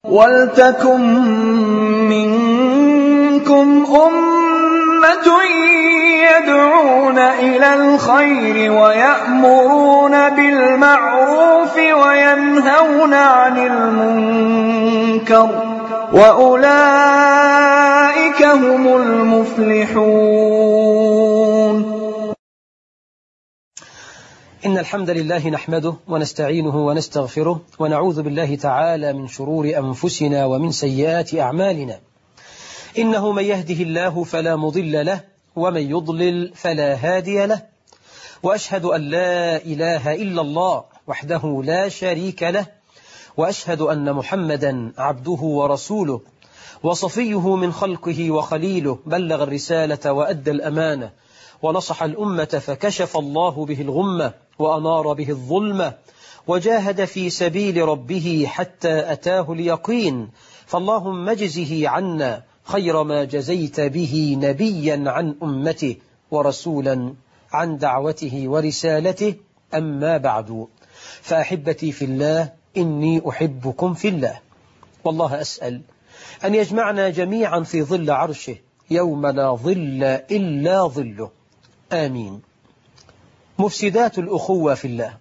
وَلْتَكُن مِّنكُمْ أُمَّةٌ يَدْعُونَ إِلَى الْخَيْرِ وَيَأْمُرُونَ بِالْمَعْرُوفِ وَيَنْهَوْنَ عَنِ الْمُنكَرِ ۚ وَأُولَٰئِكَ هُمُ الْمُفْلِحُونَ إن الحمد لله نحمده ونستعينه ونستغفره ونعوذ بالله تعالى من شرور أنفسنا ومن سيئات أعمالنا إنه من يهده الله فلا مضل له ومن يضلل فلا هادي له وأشهد أن لا إله إلا الله وحده لا شريك له وأشهد أن محمدا عبده ورسوله وصفيه من خلقه وخليله بلغ الرسالة وأدى الأمانة ونصح الأمة فكشف الله به الغمة وأنار به الظلمة وجاهد في سبيل ربه حتى أتاه اليقين فاللهم اجزه عنا خير ما جزيت به نبيا عن أمته ورسولا عن دعوته ورسالته أما بعد فأحبتي في الله إني أحبكم في الله والله أسأل أن يجمعنا جميعا في ظل عرشه يوم لا ظل إلا ظله آمين مفسدات الأخوة في الله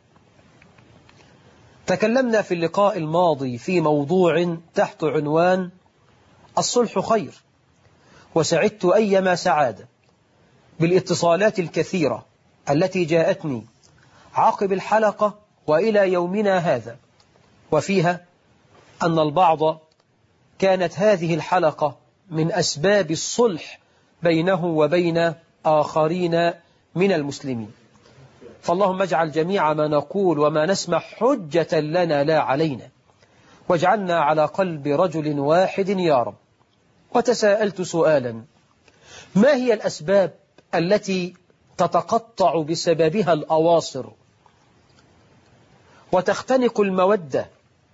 تكلمنا في اللقاء الماضي في موضوع تحت عنوان الصلح خير وسعدت أيما سعادة بالاتصالات الكثيرة التي جاءتني عقب الحلقة وإلى يومنا هذا وفيها أن البعض كانت هذه الحلقة من أسباب الصلح بينه وبين آخرين من المسلمين فاللهم اجعل جميع ما نقول وما نسمع حجة لنا لا علينا واجعلنا على قلب رجل واحد يا رب وتساءلت سؤالا ما هي الأسباب التي تتقطع بسببها الأواصر وتختنق المودة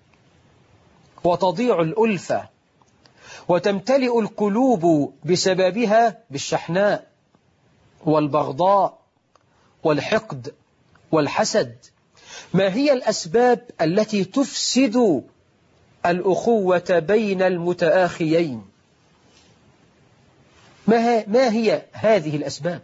وتضيع الألفة وتمتلئ القلوب بسببها بالشحناء والبغضاء والحقد والحسد ما هي الأسباب التي تفسد الأخوة بين المتآخيين ما, ما هي هذه الأسباب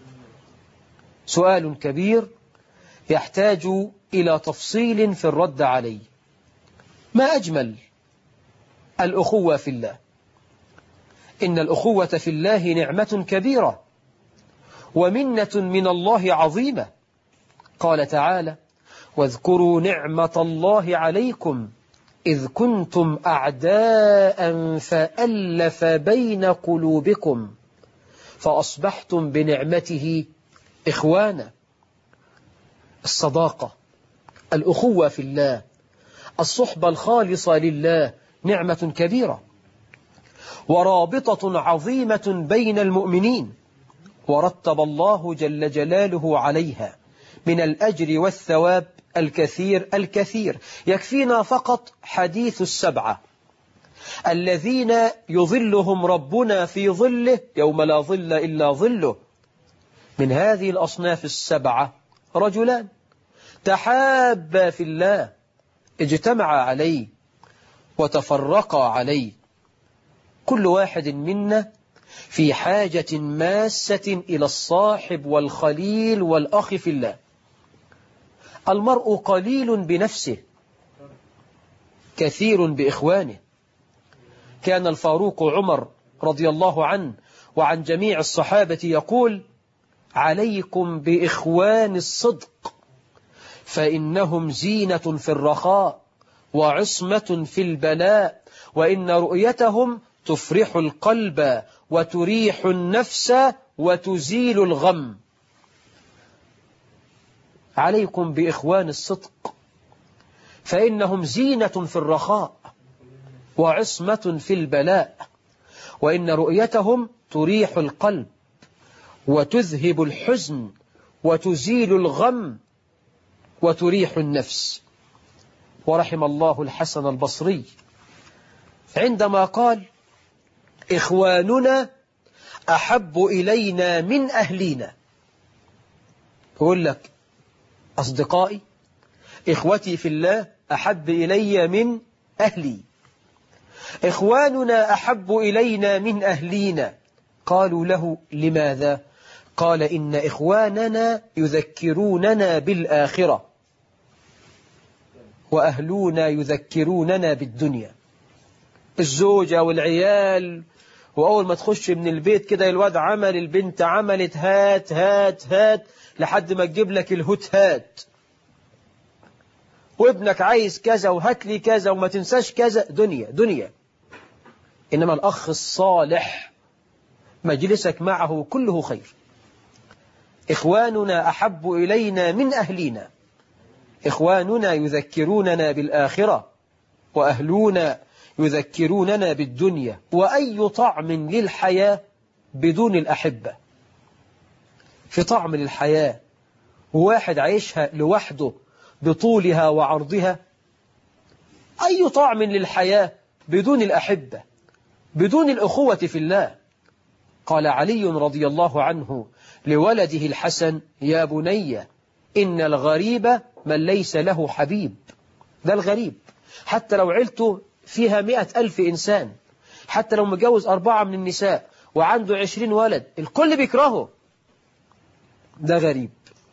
سؤال كبير يحتاج إلى تفصيل في الرد عليه ما أجمل الأخوة في الله إن الأخوة في الله نعمة كبيرة ومنة من الله عظيمة قال تعالى واذكروا نعمة الله عليكم إذ كنتم أعداء فألف بين قلوبكم فأصبحتم بنعمته إخوانا الصداقة الأخوة في الله الصحبة الخالصة لله نعمة كبيرة ورابطة عظيمة بين المؤمنين ورتب الله جل جلاله عليها من الأجر والثواب الكثير الكثير يكفينا فقط حديث السبعة الذين يظلهم ربنا في ظله يوم لا ظل إلا ظله من هذه الأصناف السبعة رجلان تحابا في الله اجتمعا عليه وتفرقا عليه كل واحد منا في حاجة ماسة إلى الصاحب والخليل والأخ في الله المرء قليل بنفسه كثير بإخوانه كان الفاروق عمر رضي الله عنه وعن جميع الصحابة يقول عليكم بإخوان الصدق فإنهم زينة في الرخاء وعصمة في البلاء وإن رؤيتهم تفرح القلب وتريح النفس وتزيل الغم عليكم بإخوان الصدق فإنهم زينة في الرخاء وعصمة في البلاء وإن رؤيتهم تريح القلب وتذهب الحزن وتزيل الغم وتريح النفس ورحم الله الحسن البصري عندما قال إخواننا أحب إلينا من أهلينا يقول لك أصدقائي إخوتي في الله أحب إلي من أهلي إخواننا أحب إلينا من أهلينا قالوا له لماذا قال إن إخواننا يذكروننا بالآخرة وأهلونا يذكروننا بالدنيا الزوجة والعيال وأول ما تخش من البيت كده الواد عمل البنت عملت هات هات هات لحد ما تجيب لك الهوت هات وابنك عايز كذا وهات لي كذا وما تنساش كذا دنيا دنيا إنما الأخ الصالح مجلسك معه كله خير إخواننا أحب إلينا من أهلنا إخواننا يذكروننا بالآخرة وأهلونا يذكروننا بالدنيا وأي طعم للحياة بدون الأحبة في طعم للحياة واحد عايشها لوحده بطولها وعرضها أي طعم للحياة بدون الأحبة بدون الأخوة في الله قال علي رضي الله عنه لولده الحسن يا بني إن الغريب من ليس له حبيب ده الغريب حتى لو عيلته فيها مئة ألف إنسان حتى لو مجوز أربعة من النساء وعنده عشرين ولد الكل بيكرهه ده غريب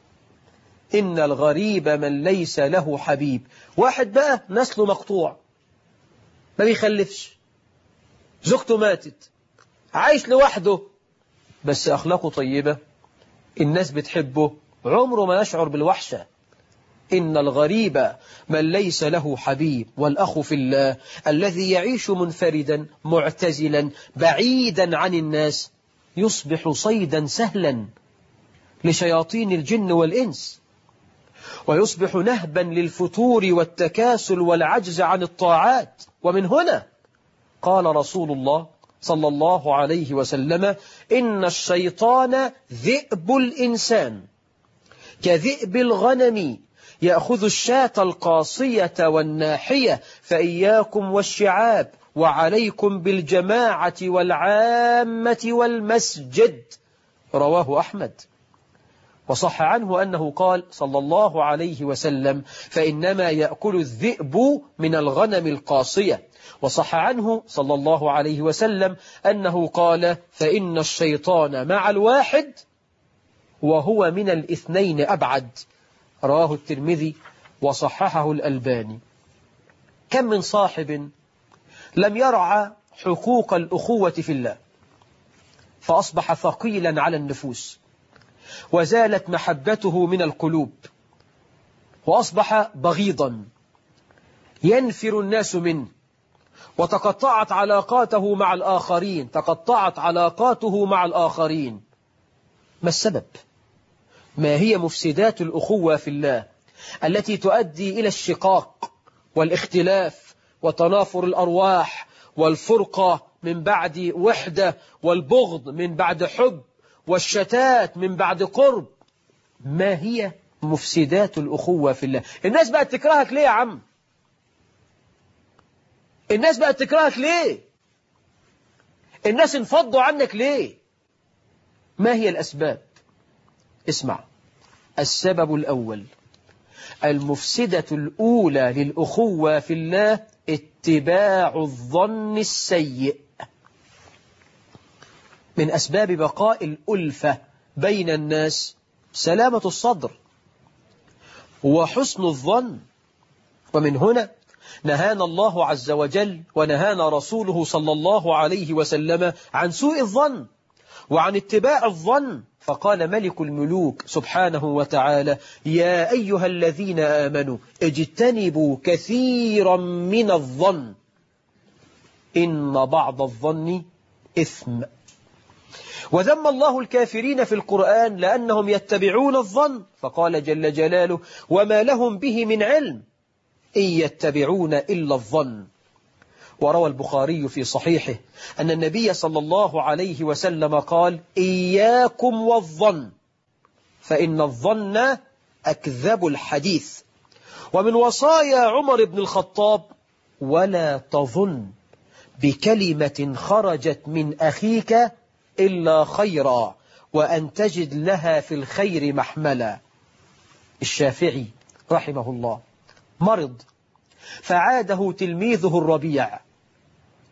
إن الغريب من ليس له حبيب واحد بقى نسله مقطوع ما بيخلفش زوجته ماتت عايش لوحده بس أخلاقه طيبة الناس بتحبه عمره ما يشعر بالوحشة إن الغريب من ليس له حبيب والأخ في الله الذي يعيش منفردا معتزلا بعيدا عن الناس يصبح صيدا سهلا لشياطين الجن والإنس ويصبح نهبا للفتور والتكاسل والعجز عن الطاعات ومن هنا قال رسول الله صلى الله عليه وسلم إن الشيطان ذئب الإنسان كذئب الغنم يأخذ الشاة القاصية والناحية فإياكم والشعاب وعليكم بالجماعة والعامة والمسجد رواه أحمد وصح عنه أنه قال صلى الله عليه وسلم فإنما يأكل الذئب من الغنم القاصية وصح عنه صلى الله عليه وسلم أنه قال فإن الشيطان مع الواحد وهو من الاثنين أبعد رواه الترمذي وصححه الألباني كم من صاحب لم يرعى حقوق الأخوة في الله فأصبح ثقيلا على النفوس وزالت محبته من القلوب وأصبح بغيضا ينفر الناس منه وتقطعت علاقاته مع الآخرين تقطعت علاقاته مع الآخرين ما السبب؟ ما هي مفسدات الأخوة في الله التي تؤدي إلى الشقاق والاختلاف وتنافر الأرواح والفرقة من بعد وحدة والبغض من بعد حب والشتات من بعد قرب ما هي مفسدات الأخوة في الله الناس بقت تكرهك ليه يا عم الناس بقت تكرهك ليه الناس انفضوا عنك ليه ما هي الأسباب اسمع السبب الأول المفسدة الأولى للأخوة في الله اتباع الظن السيء من أسباب بقاء الألفة بين الناس سلامة الصدر وحسن الظن ومن هنا نهانا الله عز وجل ونهانا رسوله صلى الله عليه وسلم عن سوء الظن وعن اتباع الظن فقال ملك الملوك سبحانه وتعالى يا أيها الذين آمنوا اجتنبوا كثيرا من الظن إن بعض الظن إثم وذم الله الكافرين في القرآن لأنهم يتبعون الظن فقال جل جلاله وما لهم به من علم إن يتبعون إلا الظن وروى البخاري في صحيحه أن النبي صلى الله عليه وسلم قال إياكم والظن فإن الظن أكذب الحديث ومن وصايا عمر بن الخطاب ولا تظن بكلمة خرجت من أخيك إلا خيرا وأن تجد لها في الخير محملا الشافعي رحمه الله مرض فعاده تلميذه الربيع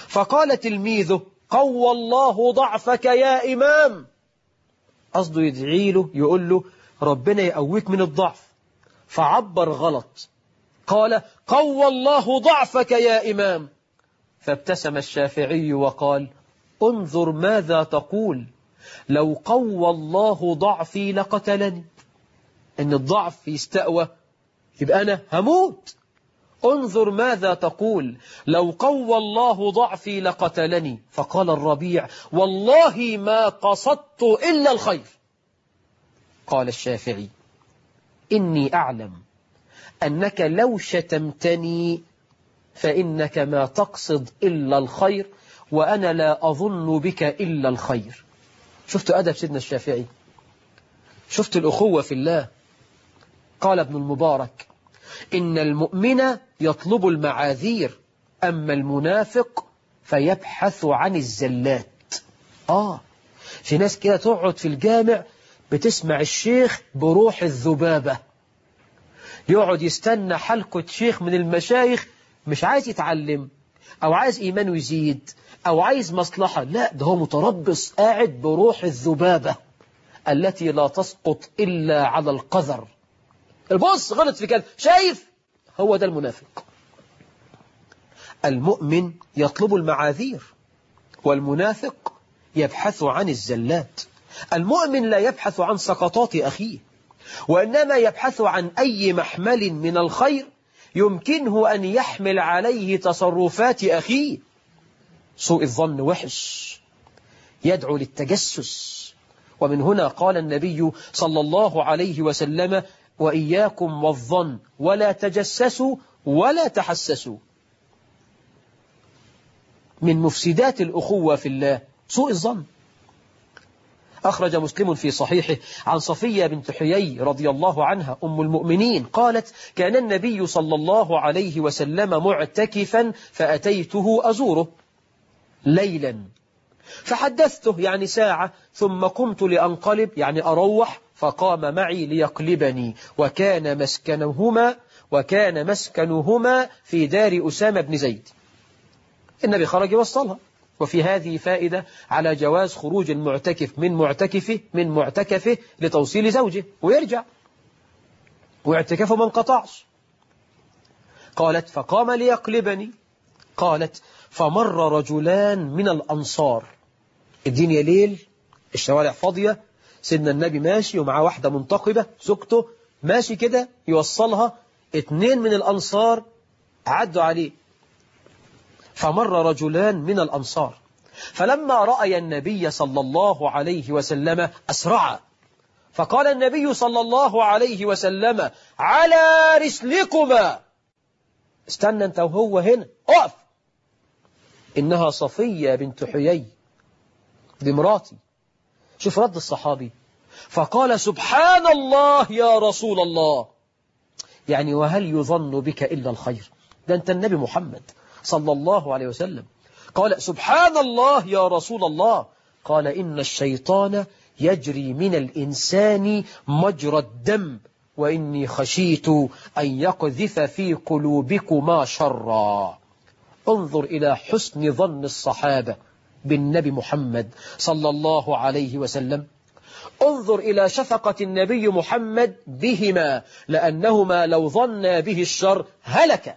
فقال تلميذه قوى الله ضعفك يا إمام قصده يدعي له يقول له ربنا يقويك من الضعف فعبر غلط قال قوى الله ضعفك يا إمام فابتسم الشافعي وقال انظر ماذا تقول لو قوى الله ضعفي لقتلني ان الضعف يستأوى يبقى أنا هموت انظر ماذا تقول لو قوى الله ضعفي لقتلني فقال الربيع والله ما قصدت إلا الخير قال الشافعي إني أعلم أنك لو شتمتني فإنك ما تقصد إلا الخير وأنا لا أظن بك إلا الخير شفت أدب سيدنا الشافعي شفت الأخوة في الله قال ابن المبارك إن المؤمن يطلب المعاذير أما المنافق فيبحث عن الزلات آه في ناس كده تقعد في الجامع بتسمع الشيخ بروح الذبابة يقعد يستنى حلقة شيخ من المشايخ مش عايز يتعلم أو عايز إيمانه يزيد أو عايز مصلحة لا ده هو متربص قاعد بروح الذبابة التي لا تسقط إلا على القذر البص غلط في كلمة شايف هو ده المنافق المؤمن يطلب المعاذير والمنافق يبحث عن الزلات المؤمن لا يبحث عن سقطات أخيه وإنما يبحث عن أي محمل من الخير يمكنه أن يحمل عليه تصرفات أخيه سوء الظن وحش يدعو للتجسس ومن هنا قال النبي صلى الله عليه وسلم وإياكم والظن ولا تجسسوا ولا تحسسوا من مفسدات الأخوة في الله سوء الظن أخرج مسلم في صحيحه عن صفية بنت حيي رضي الله عنها أم المؤمنين قالت كان النبي صلى الله عليه وسلم معتكفا فأتيته أزوره ليلا فحدثته يعني ساعة ثم قمت لأنقلب يعني أروح فقام معي ليقلبني وكان مسكنهما وكان مسكنهما في دار أسامة بن زيد النبي خرج يوصلها وفي هذه فائدة على جواز خروج المعتكف من معتكفه من معتكفه لتوصيل زوجه ويرجع واعتكافه ما انقطعش قالت فقام ليقلبني قالت فمر رجلان من الأنصار الدنيا ليل الشوارع فاضية سيدنا النبي ماشي ومعاه واحدة منتقبة زوجته ماشي كده يوصلها اتنين من الأنصار عدوا عليه فمر رجلان من الأنصار فلما رأي النبي صلى الله عليه وسلم أسرع فقال النبي صلى الله عليه وسلم على رسلكما استنى انت وهو هنا اقف إنها صفية بنت حيي دي مراتي شوف رد الصحابي فقال سبحان الله يا رسول الله يعني وهل يظن بك إلا الخير ده أنت النبي محمد صلى الله عليه وسلم قال سبحان الله يا رسول الله قال إن الشيطان يجري من الإنسان مجرى الدم وإني خشيت أن يقذف في قلوبكما شرا انظر إلى حسن ظن الصحابة بالنبي محمد صلى الله عليه وسلم انظر إلى شفقة النبي محمد بهما لأنهما لو ظنا به الشر هلك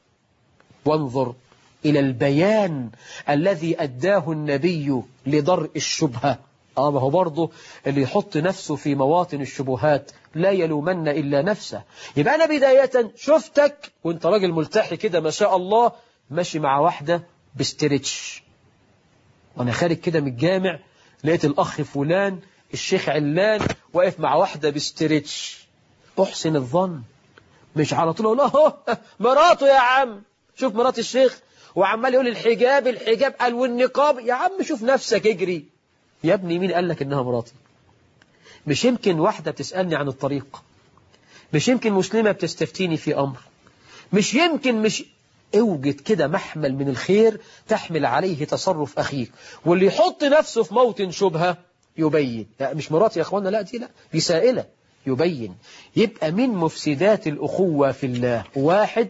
وانظر إلى البيان الذي أداه النبي لضرء الشبهة آه ما هو برضه اللي يحط نفسه في مواطن الشبهات لا يلومن إلا نفسه يبقى أنا بداية شفتك وانت راجل ملتحي كده ما شاء الله ماشي مع واحدة بستريتش وانا خارج كده من الجامع لقيت الأخ فلان الشيخ علان واقف مع واحدة بستريتش أحسن الظن مش على طول أقول له مراته يا عم شوف مرات الشيخ وعمال يقول الحجاب الحجاب قال والنقاب يا عم شوف نفسك اجري يا ابني مين قال لك انها مراتي مش يمكن واحدة بتسألني عن الطريق مش يمكن مسلمة بتستفتيني في أمر مش يمكن مش اوجد كده محمل من الخير تحمل عليه تصرف أخيك واللي يحط نفسه في موطن شبهة يبين لا مش مراتي يا أخوانا لا دي لا دي سائلة يبين يبقى من مفسدات الأخوة في الله واحد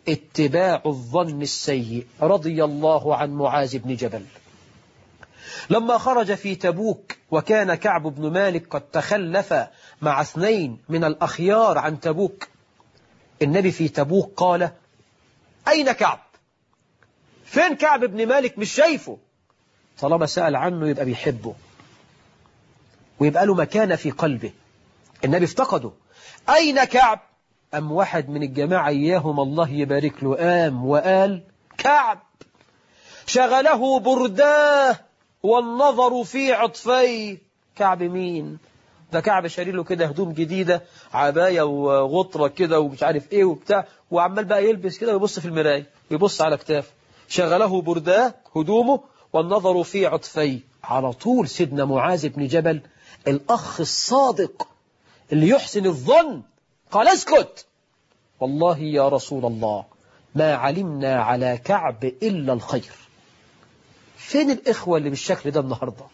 اتباع الظن السيء رضي الله عن معاذ بن جبل لما خرج في تبوك وكان كعب بن مالك قد تخلف مع اثنين من الأخيار عن تبوك النبي في تبوك قال أين كعب فين كعب بن مالك مش شايفه طالما سأل عنه يبقى بيحبه ويبقى له مكانة في قلبه النبي افتقده أين كعب أم واحد من الجماعة إياهم الله يبارك له قام وقال كعب شغله برداه والنظر في عطفيه كعب مين ده كعب شاري له كده هدوم جديدة عباية وغطرة كده ومش عارف ايه وبتاع وعمال بقى يلبس كده ويبص في المراية ويبص على كتافه شغله برداه هدومه والنظر في عطفيه على طول سيدنا معاذ بن جبل الأخ الصادق اللي يحسن الظن قال اسكت والله يا رسول الله ما علمنا على كعب إلا الخير فين الإخوة اللي بالشكل ده النهاردة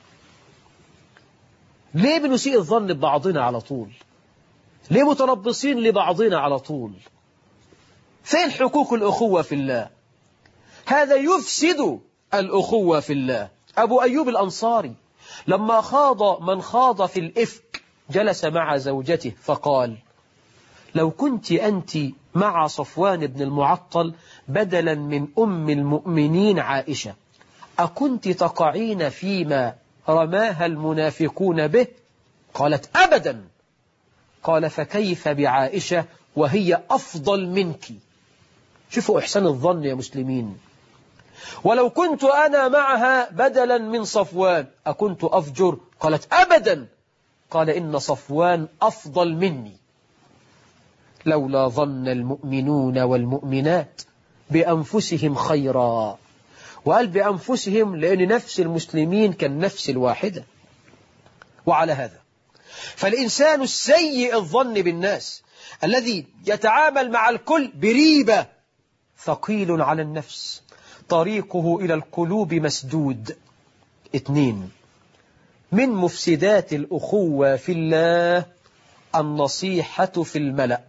ليه بنسيء الظن ببعضنا على طول ليه متربصين لبعضنا على طول فين حقوق الأخوة في الله هذا يفسد الأخوة في الله أبو أيوب الأنصاري لما خاض من خاض في الإفك جلس مع زوجته فقال لو كنت أنت مع صفوان بن المعطل بدلا من أم المؤمنين عائشة أكنت تقعين فيما رماها المنافقون به قالت أبدا قال فكيف بعائشة وهي أفضل منك شوفوا إحسان الظن يا مسلمين ولو كنت أنا معها بدلا من صفوان أكنت أفجر قالت أبدا قال إن صفوان أفضل مني لولا ظن المؤمنون والمؤمنات بأنفسهم خيرا وقال بأنفسهم لأن نفس المسلمين كالنفس الواحدة وعلى هذا فالإنسان السيء الظن بالناس الذي يتعامل مع الكل بريبة ثقيل على النفس طريقه إلى القلوب مسدود اثنين من مفسدات الأخوة في الله النصيحة في الملأ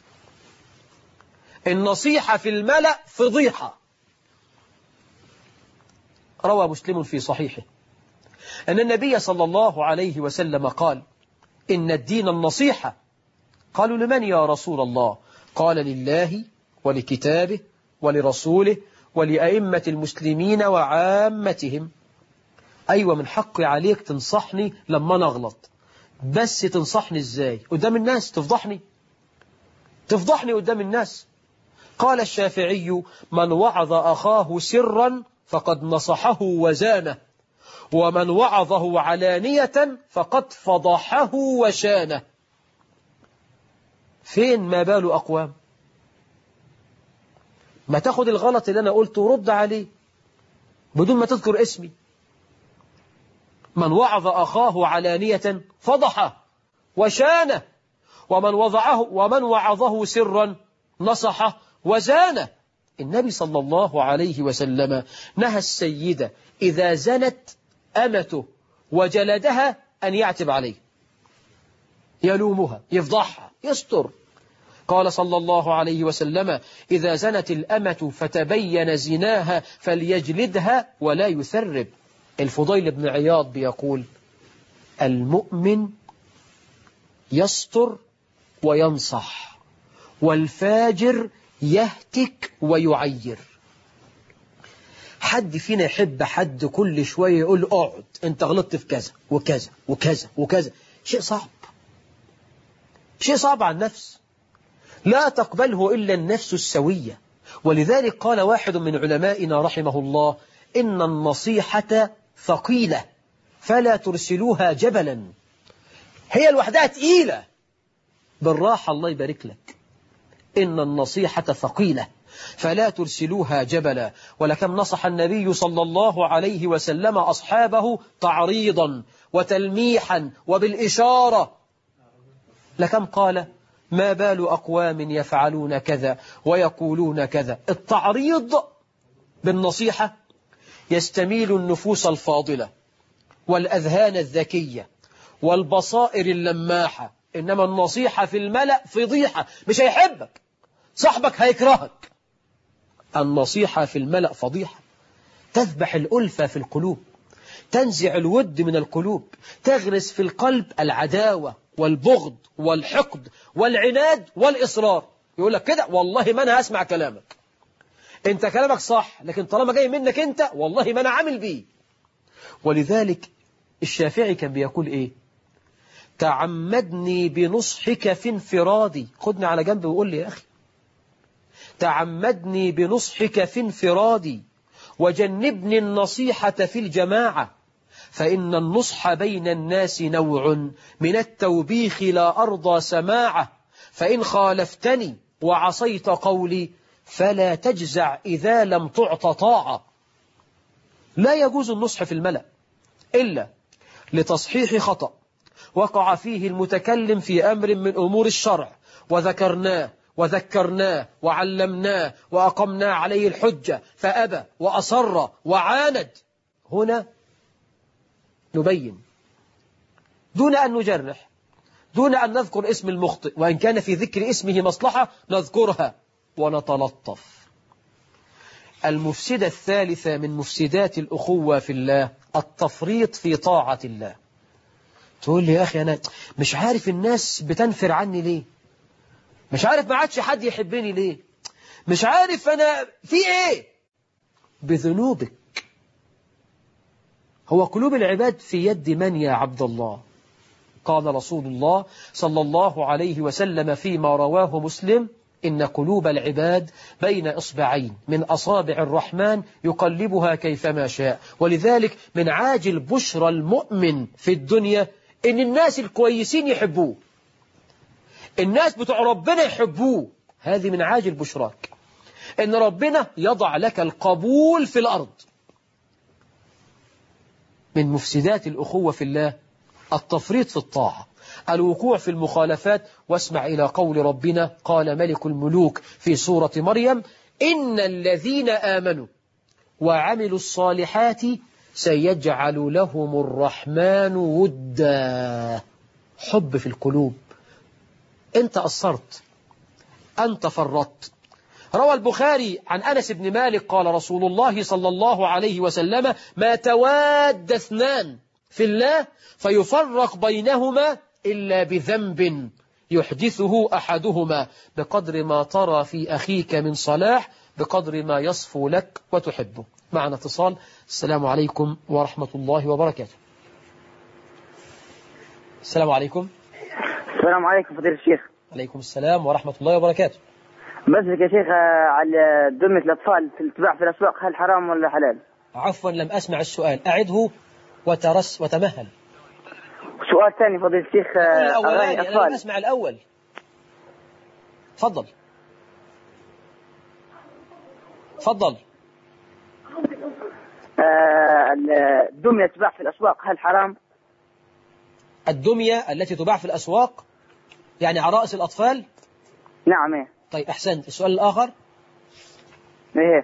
النصيحة في الملأ فضيحة روى مسلم في صحيحه أن النبي صلى الله عليه وسلم قال إن الدين النصيحة قالوا لمن يا رسول الله قال لله ولكتابه ولرسوله ولأئمة المسلمين وعامتهم أيوة من حقي عليك تنصحني لما نغلط بس تنصحني ازاي قدام الناس تفضحني تفضحني قدام الناس قال الشافعي من وعظ أخاه سرا فقد نصحه وزانه ومن وعظه علانية فقد فضحه وشانه فين ما بال أقوام ما تاخد الغلط اللي أنا قلته ورد عليه بدون ما تذكر اسمي من وعظ أخاه علانية فضحه وشانه ومن وضعه ومن وعظه سرا نصحه وزانه النبي صلى الله عليه وسلم نهى السيدة إذا زنت أمته وجلدها أن يعتب عليه يلومها يفضحها يستر قال صلى الله عليه وسلم إذا زنت الأمة فتبين زناها فليجلدها ولا يثرب الفضيل بن عياض بيقول المؤمن يستر وينصح والفاجر يهتك ويعير حد فينا يحب حد كل شوية يقول اقعد انت غلطت في كذا وكذا وكذا وكذا شيء صعب شيء صعب على النفس لا تقبله إلا النفس السوية ولذلك قال واحد من علمائنا رحمه الله إن النصيحة ثقيلة فلا ترسلوها جبلا هي لوحدها تقيلة بالراحة الله يبارك لك إن النصيحة ثقيلة فلا ترسلوها جبلا ولكم نصح النبي صلى الله عليه وسلم أصحابه تعريضا وتلميحا وبالإشارة لكم قال ما بال أقوام يفعلون كذا ويقولون كذا التعريض بالنصيحة يستميل النفوس الفاضلة والأذهان الذكية والبصائر اللماحة إنما النصيحة في الملأ فضيحة مش هيحبك صاحبك هيكرهك النصيحة في الملأ فضيحة تذبح الألفة في القلوب تنزع الود من القلوب تغرس في القلب العداوة والبغض والحقد والعناد والإصرار يقول لك كده والله ما أنا هسمع كلامك انت كلامك صح لكن طالما جاي منك انت والله ما أنا عامل بيه ولذلك الشافعي كان بيقول ايه تعمدني بنصحك في انفرادي خدني على جنب وقول لي يا أخي تعمدني بنصحك في انفرادي وجنبني النصيحة في الجماعة فإن النصح بين الناس نوع من التوبيخ لا أرضى سماعه فإن خالفتني وعصيت قولي فلا تجزع إذا لم تعط طاعة لا يجوز النصح في الملأ إلا لتصحيح خطأ وقع فيه المتكلم في أمر من أمور الشرع وذكرناه وذكرناه وعلمناه وأقمنا عليه الحجة فأبى وأصر وعاند هنا نبين دون أن نجرح دون أن نذكر اسم المخطئ وإن كان في ذكر اسمه مصلحة نذكرها ونتلطف المفسدة الثالثة من مفسدات الأخوة في الله التفريط في طاعة الله تقول لي يا أخي أنا مش عارف الناس بتنفر عني ليه مش عارف ما عادش حد يحبني ليه مش عارف أنا في إيه بذنوبك هو قلوب العباد في يد من يا عبد الله قال رسول الله صلى الله عليه وسلم فيما رواه مسلم إن قلوب العباد بين إصبعين من أصابع الرحمن يقلبها كيفما شاء ولذلك من عاجل بشرى المؤمن في الدنيا إن الناس الكويسين يحبوه الناس بتوع ربنا يحبوه هذه من عاجل بشراك إن ربنا يضع لك القبول في الأرض من مفسدات الأخوة في الله التفريط في الطاعة الوقوع في المخالفات واسمع إلى قول ربنا قال ملك الملوك في سورة مريم إن الذين آمنوا وعملوا الصالحات سيجعل لهم الرحمن ودا حب في القلوب أنت قصرت أنت فرطت روى البخاري عن أنس بن مالك قال رسول الله صلى الله عليه وسلم ما تواد اثنان في الله فيفرق بينهما إلا بذنب يحدثه أحدهما بقدر ما ترى في أخيك من صلاح بقدر ما يصفو لك وتحبه معنا اتصال السلام عليكم ورحمة الله وبركاته السلام عليكم السلام عليكم فضيلة الشيخ عليكم السلام ورحمة الله وبركاته بسألك يا شيخ آه، على دمية الأطفال في الاتباع في الأسواق هل حرام ولا حلال؟ عفوا لم أسمع السؤال أعده وترس وتمهل سؤال ثاني فضيلة الشيخ آه، الأولاني أغاني أنا لم الأطفال أسمع الأول تفضل تفضل آه، الدمية تباع في الأسواق هل حرام؟ الدمية التي تباع في الأسواق يعني عرائس الأطفال نعم إيه طيب أحسنت السؤال الآخر إيه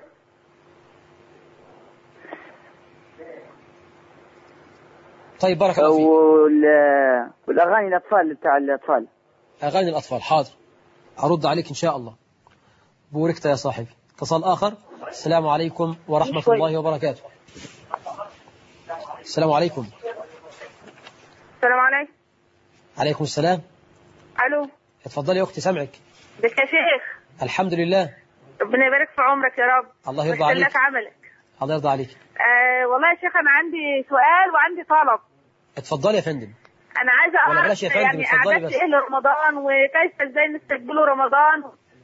طيب بارك الله فيك وال- والأغاني الأطفال بتاع الأطفال أغاني الأطفال حاضر أرد عليك إن شاء الله بوركت يا صاحبي اتصال آخر السلام عليكم ورحمة شوي. الله وبركاته السلام عليكم السلام عليكم عليكم السلام الو اتفضلي يا أختي سامعك بك يا شيخ الحمد لله ربنا يبارك في عمرك يا رب الله يرضى ويحسن عليك لك عملك الله يرضى عليك آه والله يا شيخ انا عندي سؤال وعندي طلب اتفضلي يا فندم انا عايزه ولا اعرف بلاش يا فندم، يعني اتفضلي اعداد بس. ايه لرمضان وكيف ازاي نستقبلوا رمضان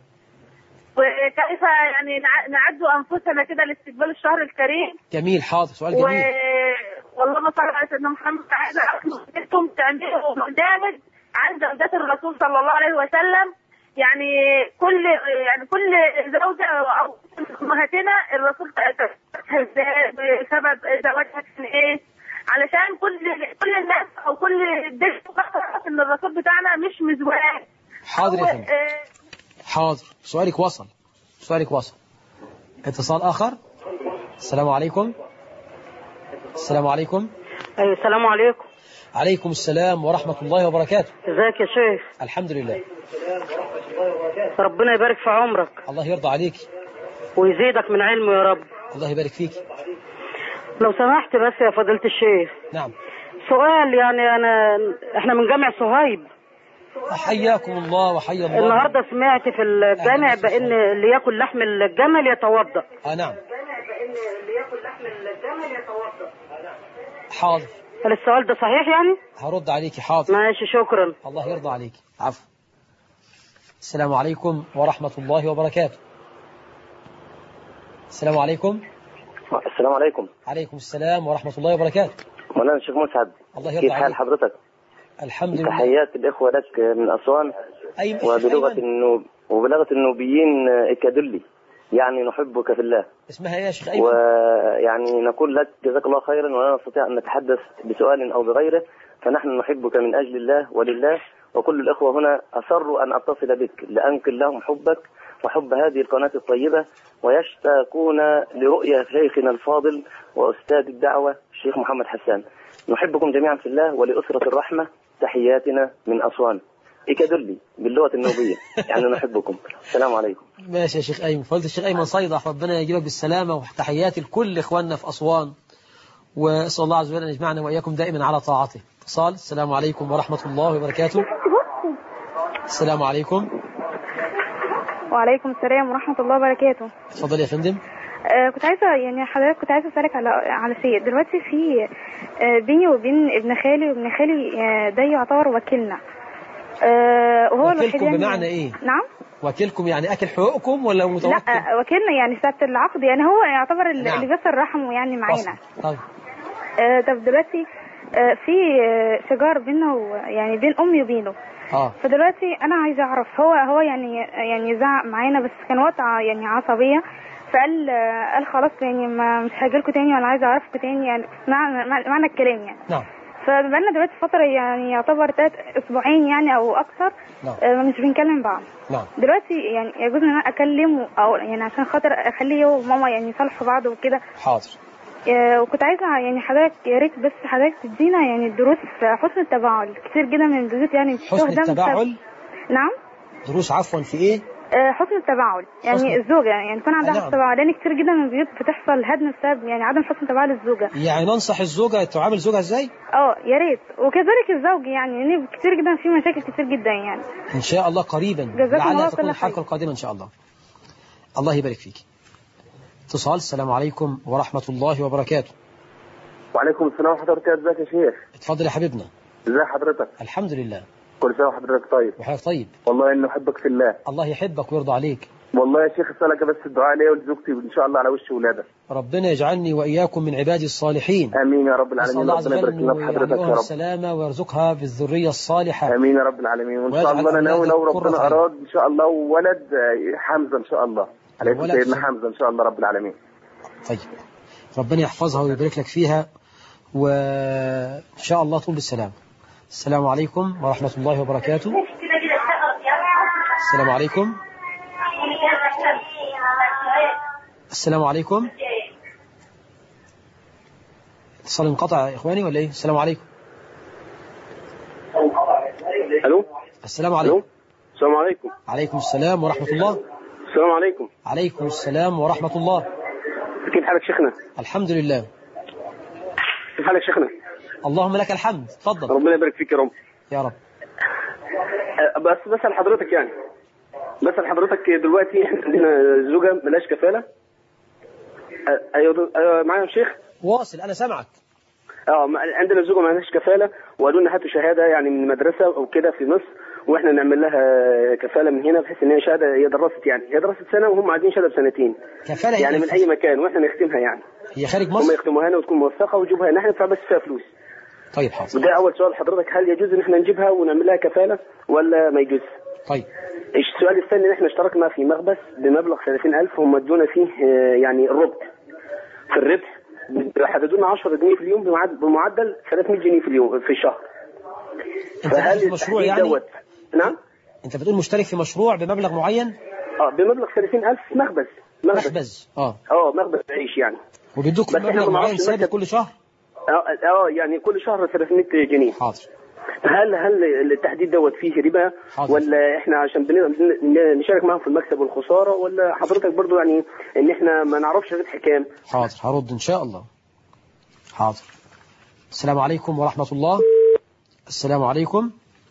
وكيف يعني نع- نعد انفسنا كده لاستقبال الشهر الكريم جميل حاضر سؤال و... جميل والله صل على سيدنا محمد عايزه اعرف انتم تعملوا برنامج عن زوجات الرسول صلى الله عليه وسلم يعني كل يعني كل زوجة أو أمهاتنا الرسول تأثرها إزاي بسبب زواجها كان إيه علشان كل كل الناس أو كل الدنيا تعرف إن الرسول بتاعنا مش مزواج حاضر يا هو، فندم آه، حاضر سؤالك وصل سؤالك وصل اتصال آخر السلام عليكم السلام عليكم أيوة السلام عليكم عليكم السلام ورحمة الله وبركاته ازيك يا شيخ الحمد لله ربنا يبارك في عمرك الله يرضى عليك ويزيدك من علمه يا رب الله يبارك فيك لو سمحت بس يا فضيلة الشيخ نعم سؤال يعني انا احنا من جامع صهيب حياكم الله وحيا الله النهارده سمعت في الجامع أهلا بان اللي ياكل لحم الجمل يتوضا آه نعم اللي ياكل لحم الجمل يتوضا حاضر هل السؤال ده صحيح يعني؟ هرد عليك حاضر ماشي شكرا الله يرضى عليك عفو السلام عليكم ورحمة الله وبركاته السلام عليكم السلام عليكم عليكم السلام ورحمة الله وبركاته مولانا الشيخ مسعد الله كيف يرضى حال عليك حضرتك الحمد لله تحيات الإخوة لك من أسوان أي وبلغة أيمن النوب وبلغة النوبيين إكادلي يعني نحبك في الله اسمها إيه يا شيخ أيمن ويعني نقول لك جزاك الله خيرا ولا نستطيع أن نتحدث بسؤال أو بغيره فنحن نحبك من أجل الله ولله وكل الإخوة هنا أصروا أن أتصل بك لأنقل لهم حبك وحب هذه القناة الطيبة ويشتاقون لرؤية شيخنا الفاضل وأستاذ الدعوة الشيخ محمد حسان نحبكم جميعا في الله ولأسرة الرحمة تحياتنا من أسوان إكادلي باللغة النوبية يعني نحبكم السلام عليكم ماشي يا شيخ أيمن فقلت الشيخ أيمن صيدح ربنا يجيبك بالسلامة وتحياتي لكل إخواننا في أسوان وأسأل الله عز وجل أن يجمعنا وإياكم دائما على طاعته اتصال السلام عليكم ورحمة الله وبركاته السلام عليكم وعليكم السلام ورحمة الله وبركاته اتفضل يا فندم آه كنت عايزة يعني حضرتك كنت عايزة أسألك على على شيء دلوقتي في آه بيني وبين ابن خالي وابن خالي آه ده يعتبر وكيلنا آه وهو وكيلكم الوحيد يعني بمعنى إيه؟ نعم وكيلكم يعني أكل حقوقكم ولا متوكل؟ لا وكيلنا يعني سبت العقد يعني هو يعتبر ال- نعم. اللي بيصل رحمه يعني معانا أصل. طيب آه طب دلوقتي آه في آه شجار بينه و- يعني بين أمي وبينه اه فدلوقتي انا عايزه اعرف هو هو يعني يعني زعق معانا بس كان وقت ع- يعني عصبيه فقال قال خلاص يعني ما مش هاجيلكوا تاني ولا عايزه اعرفكوا تاني يعني معنى معنى الكلام يعني نعم فبقالنا دلوقتي فتره يعني يعتبر تلات اسبوعين يعني او اكتر نعم آه، مش بنكلم بعض نعم دلوقتي يعني يجوز ان انا اكلمه او يعني عشان خاطر اخليه هو وماما يعني يصالحوا بعض وكده حاضر آه، وكنت عايزه يعني حضرتك يا ريت بس حضرتك تدينا يعني دروس في حسن التفاعل كتير جدا من البيوت يعني حسن بتهدم بسبب- التباعل نعم دروس عفوا في إيه؟ آه، حسن التفاعل يعني حسن- الزوجة يعني يكون عندها آه، حسن نعم. تفاعل لأن كتير جدا من البيوت بتحصل هدم بسبب يعني عدم حسن تفاعل الزوجة يعني ننصح الزوجة تعامل زوجها إزاي؟ اه يا ريت وكذلك الزوج يعني لأن كتير جدا في مشاكل كتير جدا يعني إن شاء الله قريبا جزاكم الله لعلها كل تكون الحلقة خير. القادمة إن شاء الله الله يبارك فيك اتصال السلام عليكم ورحمة الله وبركاته وعليكم السلام ورحمة الله وبركاته ازيك يا شيخ اتفضل يا حبيبنا ازي حضرتك الحمد لله كل سنة وحضرتك طيب وحضرتك طيب والله انه احبك في الله الله يحبك ويرضى عليك والله يا شيخ اسالك بس الدعاء ليا ولزوجتي وان شاء الله على وش ولادك ربنا يجعلني وإياكم من عبادي الصالحين امين يا رب نسأل العالمين الله عز ربنا وجل يبارك لنا أنه في حضرتك يا يرزقها رب السلامة ويرزقها بالذرية الصالحة امين يا رب العالمين وان شاء ويجعل الله انا ناوي لو أولادك ربنا قرة عين. اراد ان شاء الله ولد آه، حمزه ان شاء الله عليه ولد سيدنا شاء- حمزه ان شاء الله رب العالمين طيب ربنا يحفظها ويبارك لك فيها وإن شاء الله طول بالسلام السلام عليكم ورحمة الله وبركاته السلام عليكم السلام عليكم اتصال انقطع يا إخواني ولا إيه السلام عليكم الو السلام عليكم السلام عليكم عليكم السلام ورحمة الله السلام عليكم عليكم السلام ورحمة الله كيف حالك شيخنا الحمد لله كيف حالك شيخنا اللهم لك الحمد تفضل ربنا يبارك فيك يا رب يا رب آه، بس بسأل حضرتك يعني بسأل حضرتك دلوقتي احنا عندنا زوجة ملاش كفالة آه، ايوه ايوه معايا يا شيخ واصل أنا سامعك اه ما- عندنا زوجة ما لهاش كفالة وقالوا لنا هاتوا شهادة يعني من مدرسة او كده في مصر واحنا نعمل لها كفالة من هنا بحيث ان هي شهادة هي درست يعني هي درست سنة وهم عايزين شهادة بسنتين كفالة يعني هي من اي مكان واحنا نختمها يعني هي خارج هم مصر يختموها لنا وتكون موثقة ويجيبوها هنا احنا ندفع بس فيها فلوس طيب حاضر وده اول سؤال حضرتك هل يجوز ان احنا نجيبها ونعمل لها كفالة ولا ما يجوز؟ طيب السؤال الثاني ان احنا اشتركنا في مخبز بمبلغ 30000 هم ادونا فيه آه، يعني الربح في الربح حددوا لنا 10 جنيه في اليوم بمعد- بمعدل 300 جنيه في اليوم في الشهر انت داخل في مشروع التحديد يعني دوت نعم انت بتقول مشترك في مشروع بمبلغ معين اه بمبلغ 30000 مخبز مخبز مخبز اه اه مخبز عيش يعني وبيدوك بس احنا مبلغ ما معين نعرفش ثابت المكتب. كل شهر اه اه يعني كل شهر 300 جنيه حاضر هل هل التحديد دوت فيه ربا حاضر. ولا احنا عشان بن- بن- نشارك معاهم في المكسب والخساره ولا حضرتك برضو يعني ان احنا ما نعرفش الربح كام حاضر هرد إن شاء الله حاضر السلام عليكم ورحمة الله السلام عليكم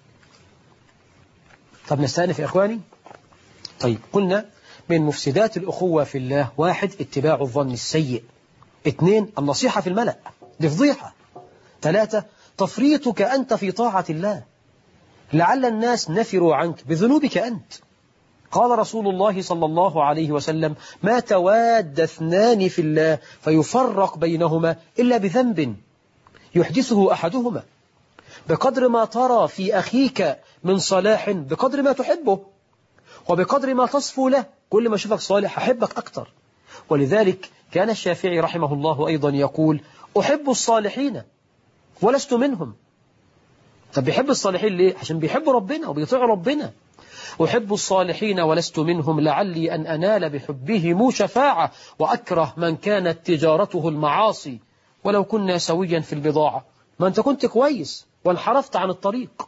طب نستأنف يا إخواني طيب قلنا من مفسدات الأخوة في الله واحد اتباع الظن السيء اثنين النصيحة في الملأ دي فضيحة ثلاثة تفريطك أنت في طاعة الله لعل الناس نفروا عنك بذنوبك أنت قال رسول الله صلى الله عليه وسلم ما تواد اثنان في الله فيفرق بينهما إلا بذنب يحدثه أحدهما بقدر ما ترى في أخيك من صلاح بقدر ما تحبه وبقدر ما تصفو له كل ما أشوفك صالح أحبك أكتر ولذلك كان الشافعي رحمه الله أيضا يقول أحب الصالحين ولست منهم طب بيحب الصالحين ليه؟ عشان بيحبوا ربنا وبيطيعوا ربنا أحب الصالحين ولست منهم لعلي أن أنال بحبهم شفاعة وأكره من كانت تجارته المعاصي ولو كنا سويا في البضاعة ما أنت كنت كويس وانحرفت عن الطريق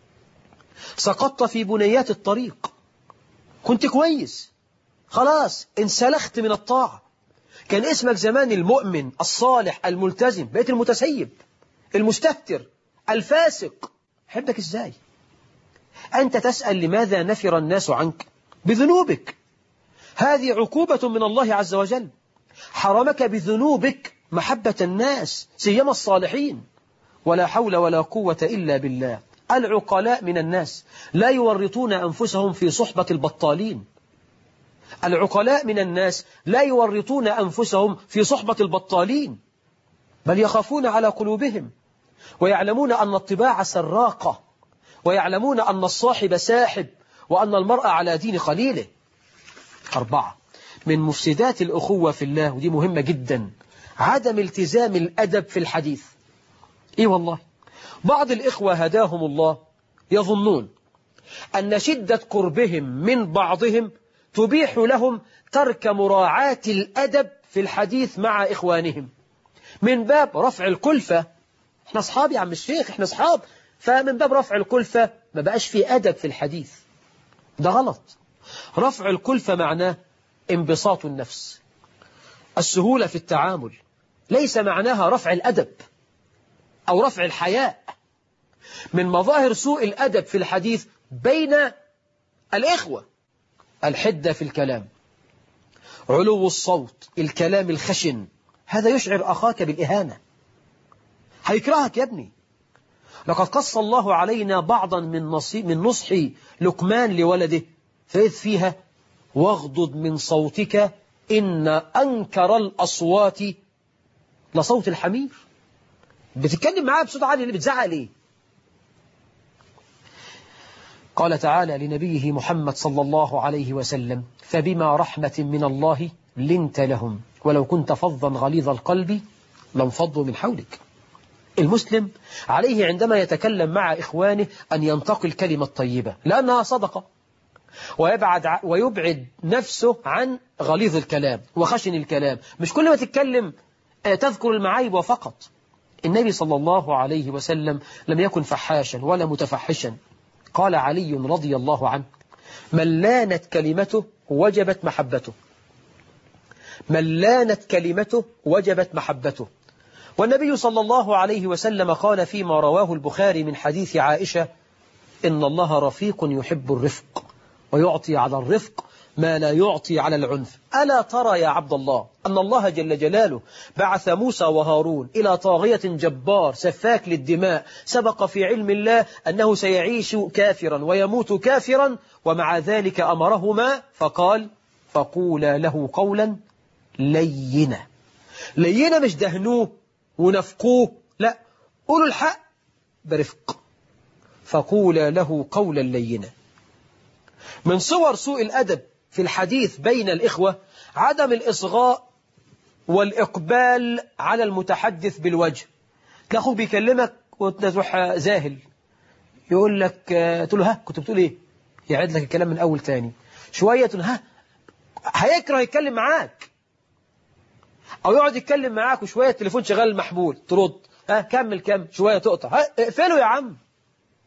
سقطت في بنيات الطريق كنت كويس خلاص انسلخت من الطاعة كان اسمك زمان المؤمن الصالح الملتزم بقيت المتسيب المستهتر الفاسق حبك ازاي أنت تسأل لماذا نفر الناس عنك بذنوبك هذه عقوبة من الله عز وجل حرمك بذنوبك محبة الناس سيما الصالحين ولا حول ولا قوة إلا بالله العقلاء من الناس لا يورطون أنفسهم في صحبة البطالين العقلاء من الناس لا يورطون أنفسهم في صحبة البطالين بل يخافون على قلوبهم ويعلمون أن الطباع سراقة ويعلمون أن الصاحب ساحب وأن المرء على دين خليله أربعة من مفسدات الأخوة في الله ودي مهمة جدا عدم التزام الأدب في الحديث إيه والله بعض الإخوة هداهم الله يظنون أن شدة قربهم من بعضهم تبيح لهم ترك مراعاة الأدب في الحديث مع إخوانهم من باب رفع الكلفة احنا أصحاب يا عم الشيخ احنا أصحاب فمن باب رفع الكلفة ما بقاش في أدب في الحديث ده غلط رفع الكلفة معناه انبساط النفس السهولة في التعامل ليس معناها رفع الأدب أو رفع الحياء من مظاهر سوء الأدب في الحديث بين الإخوة الحدة في الكلام علو الصوت الكلام الخشن هذا يشعر أخاك بالإهانة هيكرهك يا ابني لقد قص الله علينا بعضا من نصي من نصح لقمان لولده فإذ فيها واغضض من صوتك إن أنكر الأصوات لصوت الحمير بتتكلم معاه بصوت عالي اللي بتزعق ليه قال تعالى لنبيه محمد صلى الله عليه وسلم فبما رحمة من الله لنت لهم ولو كنت فظا غليظ القلب لانفضوا من حولك المسلم عليه عندما يتكلم مع إخوانه أن ينتقي الكلمة الطيبة لأنها صدقة ويبعد ويبعد نفسه عن غليظ الكلام وخشن الكلام مش كل ما تتكلم تذكر المعايب وفقط النبي صلى الله عليه وسلم لم يكن فحاشا ولا متفحشا قال علي رضي الله عنه من لانت كلمته وجبت محبته من لانت كلمته وجبت محبته والنبي صلى الله عليه وسلم قال فيما رواه البخاري من حديث عائشة إن الله رفيق يحب الرفق ويعطي على الرفق ما لا يعطي على العنف ألا ترى يا عبد الله أن الله جل جلاله بعث موسى وهارون إلى طاغية جبار سفاك للدماء سبق في علم الله أنه سيعيش كافرا ويموت كافرا ومع ذلك أمرهما فقال فقولا له قولا لينا لينا مش دهنوه ونفقوه لا قولوا الحق برفق فقولا له قولا لينا من صور سوء الأدب في الحديث بين الإخوة عدم الإصغاء والإقبال على المتحدث بالوجه تلاقوه بيكلمك وتروح زاهل يقول لك تقول له ها كنت بتقول ايه يعيد لك الكلام من أول تاني شوية تقول ها هيكره يتكلم معاك أو يقعد يتكلم معاك وشوية التليفون شغال محمول ترد ها كمل كم شوية تقطع ها اقفله يا عم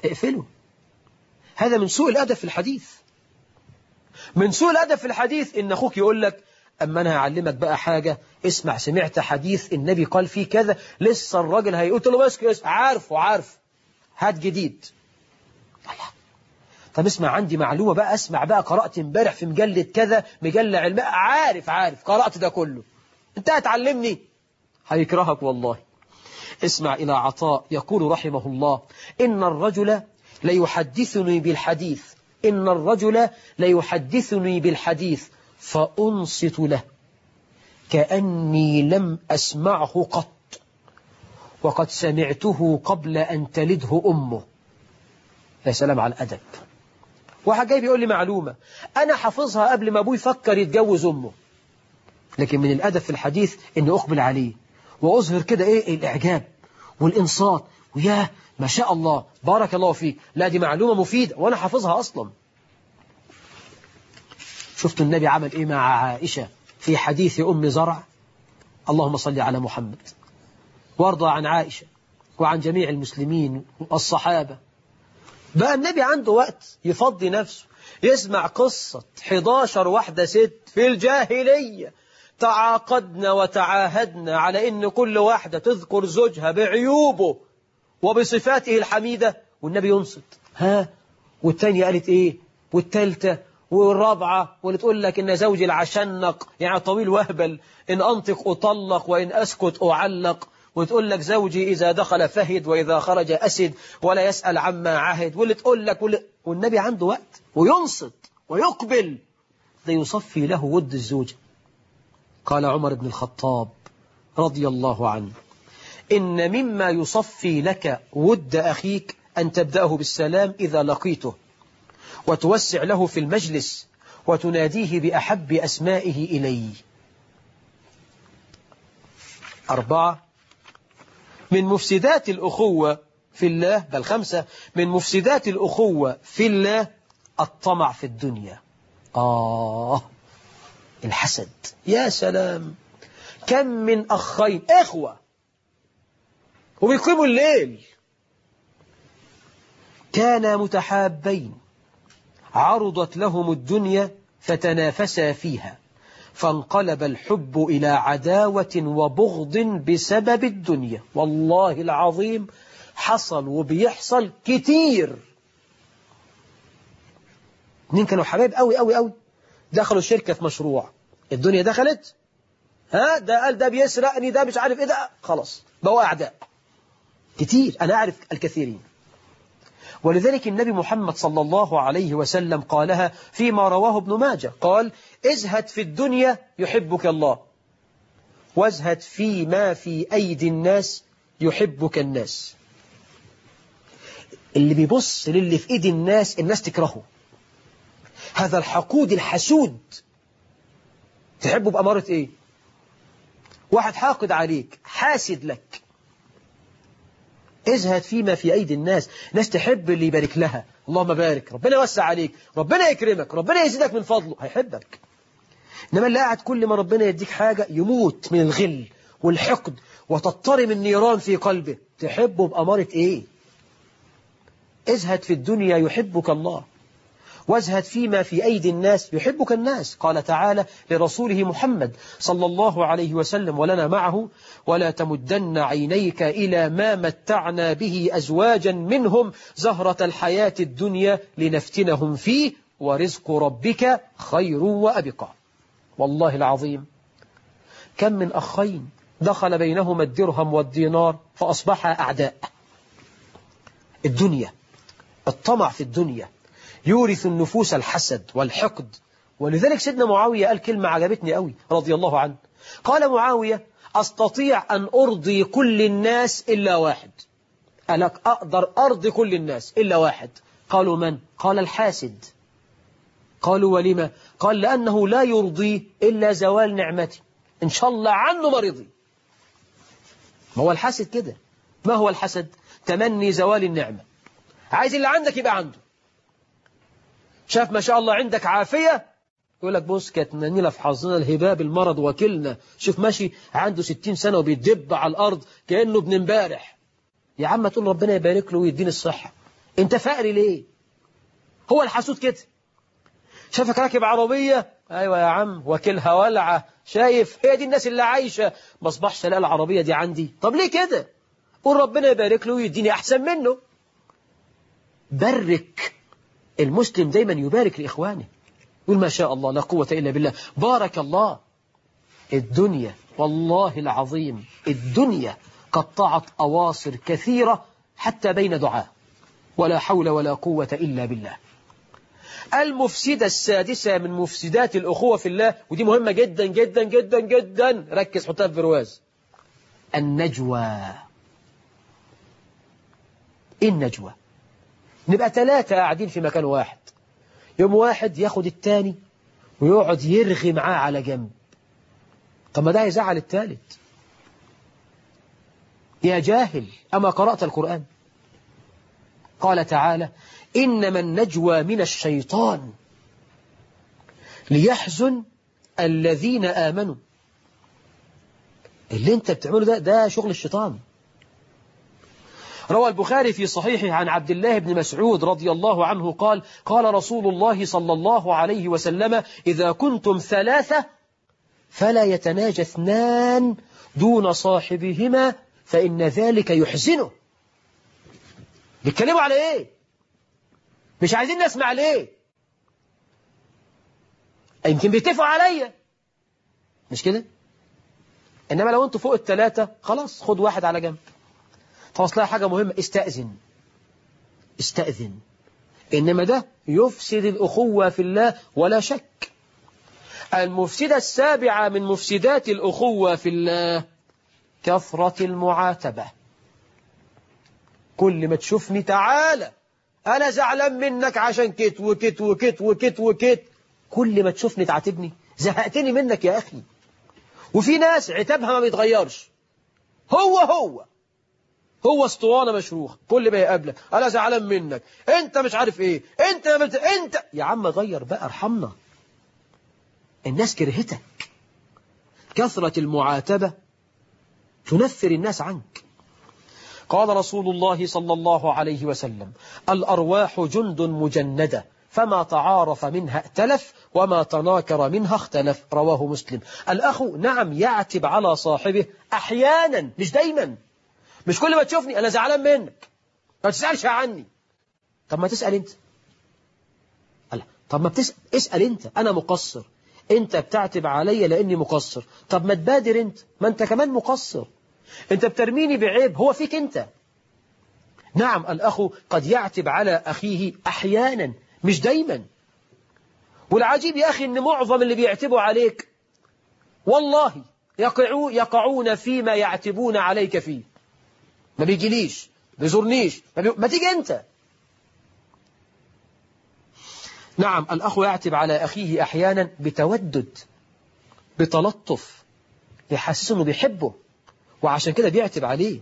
اقفله هذا من سوء الأدب في الحديث من سوء الأدب في الحديث إن أخوك يقول لك أما أنا هعلمك بقى حاجة اسمع سمعت حديث النبي قال فيه كذا لسه الراجل هيقول له بس كده عارفه عارف هات جديد الله طب اسمع عندي معلومة بقى اسمع بقى قرأت امبارح في مجلة كذا مجلة علمية عارف عارف قرأت ده كله انت هتعلمني هيكرهك والله اسمع إلى عطاء يقول رحمه الله إن الرجل ليحدثني بالحديث إن الرجل ليحدثني بالحديث فأنصت له كأني لم أسمعه قط وقد سمعته قبل أن تلده أمه يا سلام على الأدب واحد جاي بيقول لي معلومة أنا حافظها قبل ما أبوي يفكر يتجوز أمه لكن من الأدب في الحديث أني أقبل عليه وأظهر كده إيه الإعجاب والإنصات وياه ما شاء الله بارك الله فيك لا دي معلومة مفيدة وأنا حافظها أصلا شفت النبي عمل إيه مع عائشة في حديث أم زرع اللهم صل على محمد وارضى عن عائشة وعن جميع المسلمين والصحابة بقى النبي عنده وقت يفضي نفسه يسمع قصة 11 واحدة ست في الجاهلية تعاقدنا وتعاهدنا على إن كل واحدة تذكر زوجها بعيوبه وبصفاته الحميدة والنبي ينصت ها والتانية قالت إيه والتالتة والرابعة واللي تقول لك إن زوجي العشنق يعني طويل وهبل إن أنطق أطلق وإن أسكت أعلق وتقول لك زوجي إذا دخل فهد وإذا خرج أسد ولا يسأل عما عهد واللي تقول لك واللي والنبي عنده وقت وينصت ويقبل ده يصفي له ود الزوجة قال عمر بن الخطاب رضي الله عنه إن مما يصفي لك ود أخيك أن تبدأه بالسلام إذا لقيته وتوسع له في المجلس وتناديه بأحب أسمائه إلي أربعة من مفسدات الأخوة في الله بل خمسة من مفسدات الأخوة في الله الطمع في الدنيا آه الحسد يا سلام كم من أخين إخوة وبيقيموا الليل كانا متحابين عرضت لهم الدنيا فتنافسا فيها فانقلب الحب إلى عداوة وبغض بسبب الدنيا والله العظيم حصل وبيحصل كتير اتنين كانوا حبايب قوي قوي قوي دخلوا الشركة في مشروع الدنيا دخلت ها ده قال ده بيسرقني ده مش عارف ايه ده خلاص بقوا أعداء كتير أنا أعرف الكثيرين ولذلك النبي محمد صلى الله عليه وسلم قالها فيما رواه ابن ماجه قال ازهد في الدنيا يحبك الله وازهد فيما في أيدي الناس يحبك الناس اللي بيبص للي في ايد الناس الناس تكرهه هذا الحقود الحسود تحبه بأمارة ايه واحد حاقد عليك حاسد لك ازهد فيما في أيدي الناس ناس تحب اللي يبارك لها اللهم بارك ربنا يوسع عليك ربنا يكرمك ربنا يزيدك من فضله هيحبك إنما اللي قاعد كل ما ربنا يديك حاجة يموت من الغل والحقد وتضطرم النيران في قلبه تحبه بأمارة إيه ازهد في الدنيا يحبك الله وازهد فيما في أيدي الناس يحبك الناس قال تعالى لرسوله محمد صلى الله عليه وسلم ولنا معه ولا تمدن عينيك إلى ما متعنا به أزواجا منهم زهرة الحياة الدنيا لنفتنهم فيه ورزق ربك خير وأبقى والله العظيم كم من أخين دخل بينهما الدرهم والدينار فأصبحا أعداء الدنيا الطمع في الدنيا يورث النفوس الحسد والحقد ولذلك سيدنا معاوية قال كلمة عجبتني قوي رضي الله عنه قال معاوية أستطيع أن أرضي كل الناس إلا واحد ألك أقدر أرضي كل الناس إلا واحد قالوا من؟ قال الحاسد قالوا ولما؟ قال لأنه لا يرضي إلا زوال نعمتي إن شاء الله عنه مرضي ما هو الحاسد كده ما هو الحسد؟ تمني زوال النعمة عايز اللي عندك يبقى عنده شاف ما شاء الله عندك عافية يقول لك بص كانت منيلة في حظنا الهباب المرض وكلنا شوف ماشي عنده ستين سنة وبيدب على الأرض كأنه ابن امبارح يا عم تقول ربنا يبارك له ويديني الصحة انت فقري ليه هو الحسود كده شافك راكب عربية ايوه يا عم وكلها ولعة شايف هي دي الناس اللي عايشة ما اصبحش الاقي العربية دي عندي طب ليه كده قول ربنا يبارك له ويديني احسن منه برك المسلم دايما يبارك لإخوانه يقول ما شاء الله لا قوة إلا بالله بارك الله الدنيا والله العظيم الدنيا قطعت أواصر كثيرة حتى بين دعاء ولا حول ولا قوة إلا بالله المفسدة السادسة من مفسدات الأخوة في الله ودي مهمة جدا جدا جدا جدا ركز حطها في برواز النجوى إيه النجوى نبقى ثلاثة قاعدين في مكان واحد يوم واحد ياخد التاني ويقعد يرغي معاه على جنب طب ما ده هيزعل التالت يا جاهل أما قرأت القرآن قال تعالى إنما النجوى من الشيطان ليحزن الذين آمنوا اللي انت بتعمله ده ده شغل الشيطان روى البخاري في صحيحه عن عبد الله بن مسعود رضي الله عنه قال قال رسول الله صلى الله عليه وسلم إذا كنتم ثلاثة فلا يتناجى اثنان دون صاحبهما فإن ذلك يحزنه بيتكلموا على ايه مش عايزين نسمع ليه يمكن بيتفقوا عليا مش كده انما لو انتوا فوق الثلاثة خلاص خد واحد على جنب فاصلها حاجة مهمة استأذن استأذن إنما ده يفسد الأخوة في الله ولا شك المفسدة السابعة من مفسدات الأخوة في الله كثرة المعاتبة كل ما تشوفني تعالى أنا زعلان منك عشان كت وكت وكت وكت وكت كل ما تشوفني تعاتبني زهقتني منك يا أخي وفي ناس عتابها ما بيتغيرش هو هو هو اسطوانة مشروخ كل ما يقابلك أنا زعلان منك أنت مش عارف إيه أنت ما بت... أنت يا عم غير بقى ارحمنا الناس كرهتك كثرة المعاتبة تنفر الناس عنك قال رسول الله صلى الله عليه وسلم الأرواح جند مجندة فما تعارف منها ائتلف وما تناكر منها اختلف رواه مسلم الأخ نعم يعتب على صاحبه أحيانا مش دايما مش كل ما تشوفني أنا زعلان منك ما تسألش عني طب ما تسأل أنت ألا. طب ما بتسأل اسأل أنت أنا مقصر أنت بتعتب علي لأني مقصر طب ما تبادر أنت ما أنت كمان مقصر أنت بترميني بعيب هو فيك أنت نعم الأخ قد يعتب على أخيه أحيانا مش دايما والعجيب يا أخي أن معظم اللي بيعتبوا عليك والله يقعوا يقعون فيما يعتبون عليك فيه ما بيجيليش ما بيزورنيش ما, بي... ما تيجي أنت نعم الأخ يعتب على أخيه أحيانا بتودد بتلطف يحسسه أنه بيحبه وعشان كده بيعتب عليه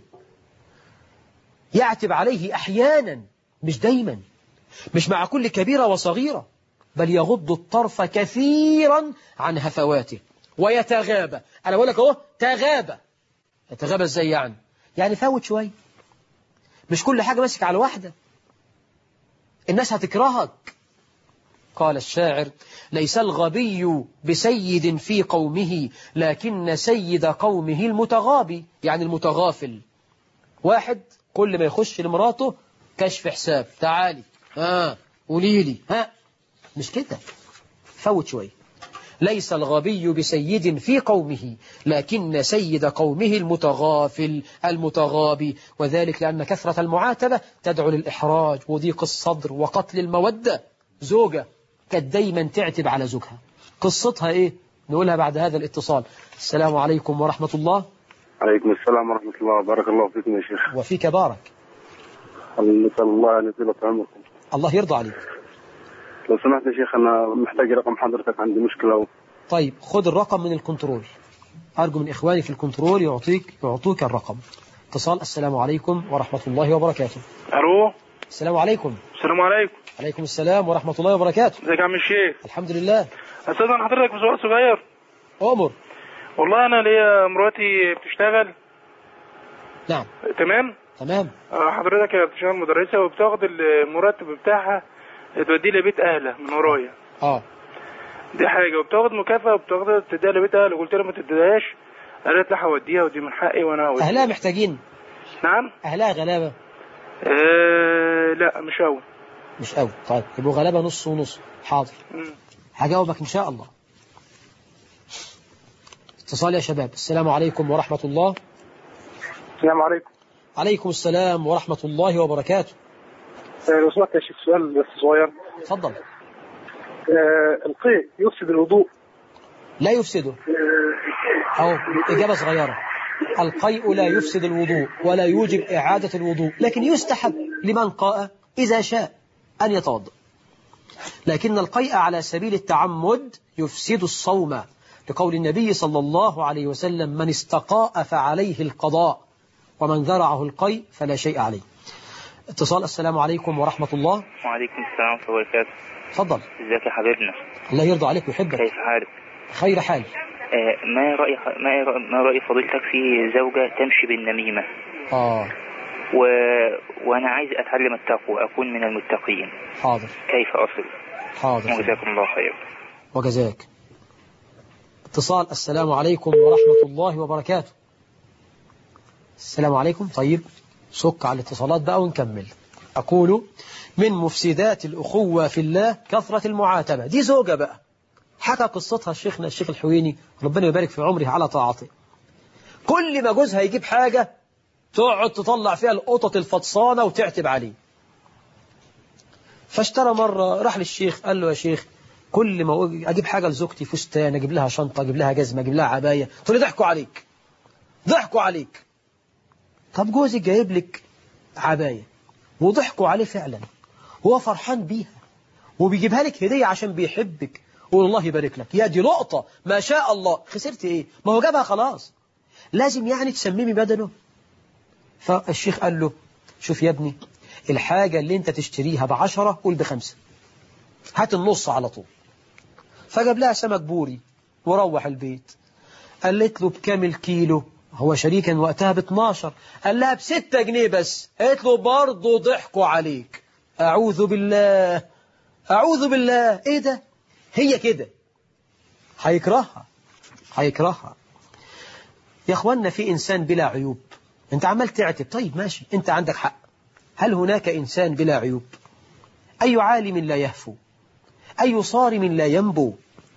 يعتب عليه أحيانا مش دايما مش مع كل كبيرة وصغيرة بل يغض الطرف كثيرا عن هفواته ويتغابى أنا بقول لك أهو تغابى يتغابى ازاي يعني يعني فوت شوية مش كل حاجة ماسك على واحدة الناس هتكرهك قال الشاعر ليس الغبي بسيد في قومه لكن سيد قومه المتغابي يعني المتغافل واحد كل ما يخش لمراته كشف حساب تعالي ها قولي لي ها مش كده فوت شوية ليس الغبي بسيد في قومه لكن سيد قومه المتغافل المتغابي وذلك لأن كثرة المعاتبة تدعو للإحراج وضيق الصدر وقتل المودة زوجة كانت دايما تعتب على زوجها قصتها إيه نقولها بعد هذا الاتصال السلام عليكم ورحمة الله عليكم السلام ورحمة الله بارك الله فيكم يا شيخ وفيك بارك نسأل الله أن يطيل في عمركم الله يرضى عليك لو سمحت يا شيخ أنا محتاج رقم حضرتك عندي مشكلة و... طيب خذ الرقم من الكنترول أرجو من إخواني في الكنترول يعطيك يعطوك الرقم اتصال السلام عليكم ورحمة الله وبركاته الو السلام عليكم السلام عليكم عليكم السلام ورحمة الله وبركاته ازيك يا عم الشيخ الحمد لله استاذن حضرتك بسؤال صغير أمر والله انا ليا مراتي بتشتغل نعم تمام تمام آه، حضرتك يا بتشتغل مدرسة وبتاخد المرتب بتاعها توديه لبيت أهلها من ورايا اه دي حاجة وبتاخد مكافأة وبتاخد تديها لبيت أهلها قلت لها ما تديهاش قالت لي هوديها ودي من حقي وأنا هوديها أهلها محتاجين نعم أهلها غلابة آه لا مش أوي مش قوي طيب يبقوا غلابة نص ونص حاضر مم. هجاوبك إن شاء الله اتصال يا شباب السلام عليكم ورحمة الله السلام عليكم عليكم السلام ورحمة الله وبركاته آه، لو سمحت يا شيخ سؤال بس صغير تفضل آه، القيء يفسد الوضوء لا يفسده أو إجابة صغيرة القيء لا يفسد الوضوء ولا يوجب إعادة الوضوء لكن يستحب لمن قاء إذا شاء أن يتوضأ لكن القيء على سبيل التعمد يفسد الصوم لقول النبي صلى الله عليه وسلم من استقاء فعليه القضاء ومن ذرعه القيء فلا شيء عليه اتصال السلام عليكم ورحمة الله وعليكم السلام ورحمة الله وبركاته تفضل ازيك يا حبيبنا الله يرضى عليك ويحبك كيف حالك خير حال آه ما رأي ما رأي- ما رأي فضيلتك في زوجة تمشي بالنميمة آه و... وأنا عايز أتعلم التقوى أكون من المتقين حاضر كيف أصل حاضر وجزاكم الله خير وجزاك اتصال السلام عليكم ورحمة الله وبركاته السلام عليكم طيب سك على الاتصالات بقى ونكمل أقول من مفسدات الأخوة في الله كثرة المعاتبة دي زوجة بقى حكى قصتها شيخنا الشيخ الحويني ربنا يبارك في عمره على طاعته كل ما جوزها يجيب حاجة تقعد تطلع فيها القطط الفطسانة وتعتب عليه فاشترى مرة راح للشيخ قال له يا شيخ كل ما أجيب حاجة لزوجتي فستان أجيب لها شنطة أجيب لها جزمة أجيب لها عباية تقول لي ضحكوا عليك ضحكوا عليك طب جوزك جايب لك عباية وضحكوا عليه فعلا هو فرحان بيها وبيجيبها لك هدية عشان بيحبك والله يبارك لك يا دي لقطة ما شاء الله خسرت ايه ما هو جابها خلاص لازم يعني تسممي بدنه فالشيخ قال له شوف يا ابني الحاجة اللي انت تشتريها بعشرة قول بخمسة هات النص على طول فجاب لها سمك بوري وروح البيت قالت له بكام الكيلو هو شريكا وقتها ب 12 قال لها ب 6 جنيه بس قالت له برضه ضحكوا عليك أعوذ بالله أعوذ بالله إيه ده هي كده هيكرهها هيكرهها يا أخوانا في إنسان بلا عيوب أنت عمال تعتب طيب ماشي أنت عندك حق هل هناك إنسان بلا عيوب أي عالم لا يهفو أي صارم لا ينبو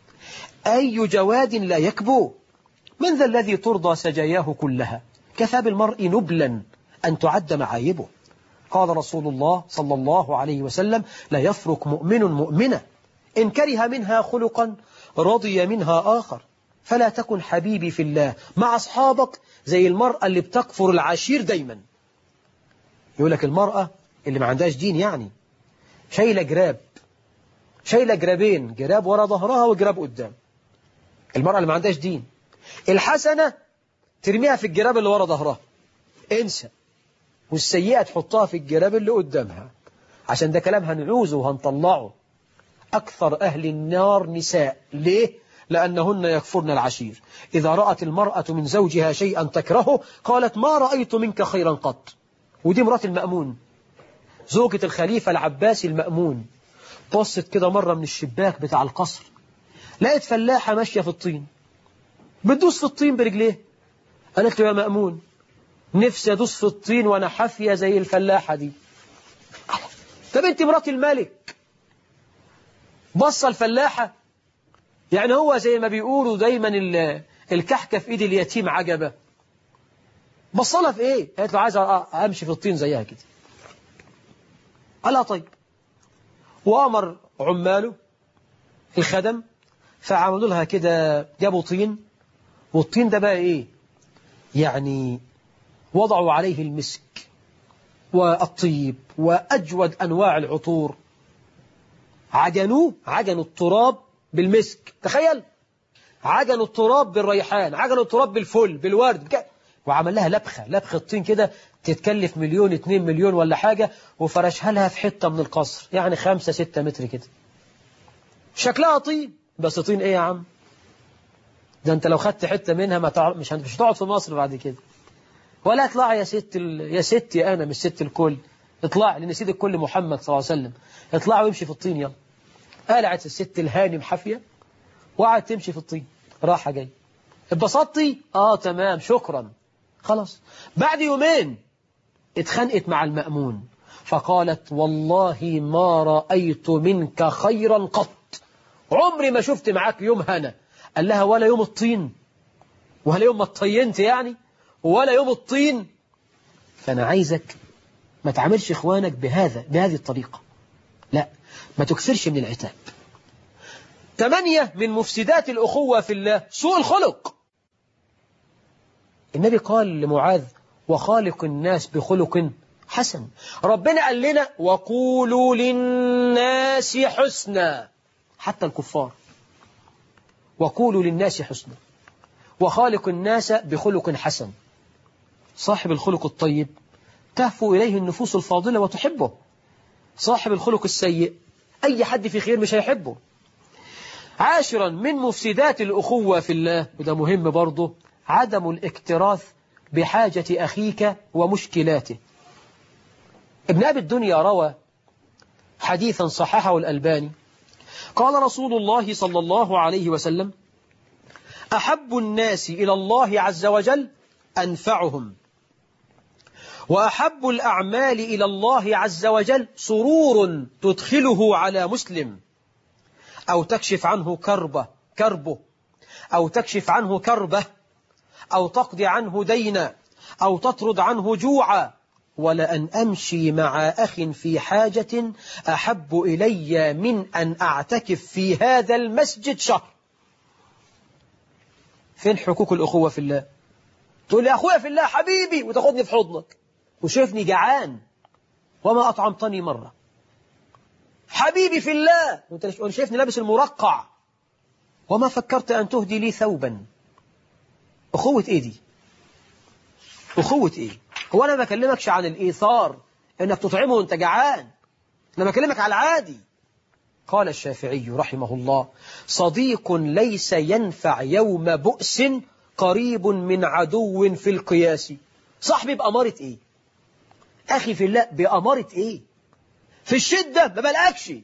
أي جواد لا يكبو من ذا الذي ترضى سجاياه كلها كفى بالمرء نبلا أن تعد معايبه قال رسول الله صلى الله عليه وسلم لا يفرق مؤمن مؤمنة إن كره منها خلقا رضي منها آخر فلا تكن حبيبي في الله مع أصحابك زي المرأة اللي بتكفر العشير دايما يقول لك المرأة اللي ما عندهاش دين يعني شايلة جراب شايلة جرابين جراب ورا ظهرها وجراب قدام المرأة اللي ما عندهاش دين الحسنة ترميها في الجراب اللي ورا ظهرها انسى والسيئة تحطها في الجراب اللي قدامها عشان ده كلام هنعوزه وهنطلعه أكثر أهل النار نساء ليه؟ لأنهن يكفرن العشير إذا رأت المرأة من زوجها شيئا تكرهه قالت ما رأيت منك خيرا قط ودي مرات المأمون زوجة الخليفة العباسي المأمون بصت كده مرة من الشباك بتاع القصر لقيت فلاحة ماشية في الطين بتدوس في الطين برجليه قالت له يا مأمون نفسي أدوس في الطين وأنا حافية زي الفلاحة دي طب أنت مرات الملك بص الفلاحة يعني هو زي ما بيقولوا دايما الكحكة في إيد اليتيم عجبة بصلها في إيه قالت له عايز أمشي في الطين زيها كده قالها طيب وأمر عماله الخدم فعملوا لها كده جابوا طين والطين ده بقى إيه يعني وضعوا عليه المسك والطيب وأجود أنواع العطور عجنوه عجنوا التراب بالمسك تخيل عجنوا التراب بالريحان عجنوا التراب بالفل بالورد بك... وعمل لها لبخة لبخة طين كده تتكلف مليون اتنين مليون ولا حاجة وفرشها لها في حتة من القصر يعني خمسة ستة متر كده شكلها طين بس طين ايه يا عم ده انت لو خدت حتة منها ما تعرف مش مش هتقعد في مصر بعد كده ولا اطلع يا ست ال... يا ستي أنا مش ست الكل اطلع لأن سيد الكل محمد صلى الله عليه وسلم اطلع وامشي في الطين يلا قلعت الست الهانم حافية وقعدت تمشي في الطين راحة جاي اتبسطتي اه تمام شكرا خلاص بعد يومين اتخانقت مع المأمون فقالت والله ما رأيت منك خيرا قط عمري ما شفت معاك يوم هنا قال لها ولا يوم الطين ولا يوم ما اطينت يعني ولا يوم الطين فأنا عايزك ما تعاملش إخوانك بهذا بهذه الطريقة لا ما تكثرش من العتاب ثمانية من مفسدات الأخوة في الله سوء الخلق النبي قال لمعاذ وخالق الناس بخلق حسن ربنا قال لنا وقولوا للناس حسنا حتى الكفار وقولوا للناس حسنا وخالق الناس بخلق حسن صاحب الخلق الطيب تهفو إليه النفوس الفاضلة وتحبه صاحب الخلق السيء أي حد في خير مش هيحبه عاشرا من مفسدات الأخوة في الله وده مهم برضه عدم الاكتراث بحاجة أخيك ومشكلاته ابن أبي الدنيا روى حديثا صححه الألباني قال رسول الله صلى الله عليه وسلم أحب الناس إلى الله عز وجل أنفعهم وأحب الأعمال إلى الله عز وجل سرور تدخله على مسلم أو تكشف عنه كربة كربه أو تكشف عنه كربة أو تقضي عنه دينا أو تطرد عنه جوعا ولأن أمشي مع أخ في حاجة أحب إلي من أن أعتكف في هذا المسجد شهر فين حقوق الأخوة في الله تقول لي أخويا في الله حبيبي وتاخدني في حضنك وشايفني جعان وما أطعمتني مرة حبيبي في الله وانت شايفني لابس المرقع وما فكرت أن تهدي لي ثوبا أخوة إيه دي أخوة إيه هو أنا ما بكلمكش عن الإيثار إنك تطعمه وانت جعان أنا بكلمك على العادي قال الشافعي رحمه الله صديق ليس ينفع يوم بؤس قريب من عدو في القياس صاحبي بأمارة إيه أخي في الله بأمارة إيه في الشدة ما بلقكش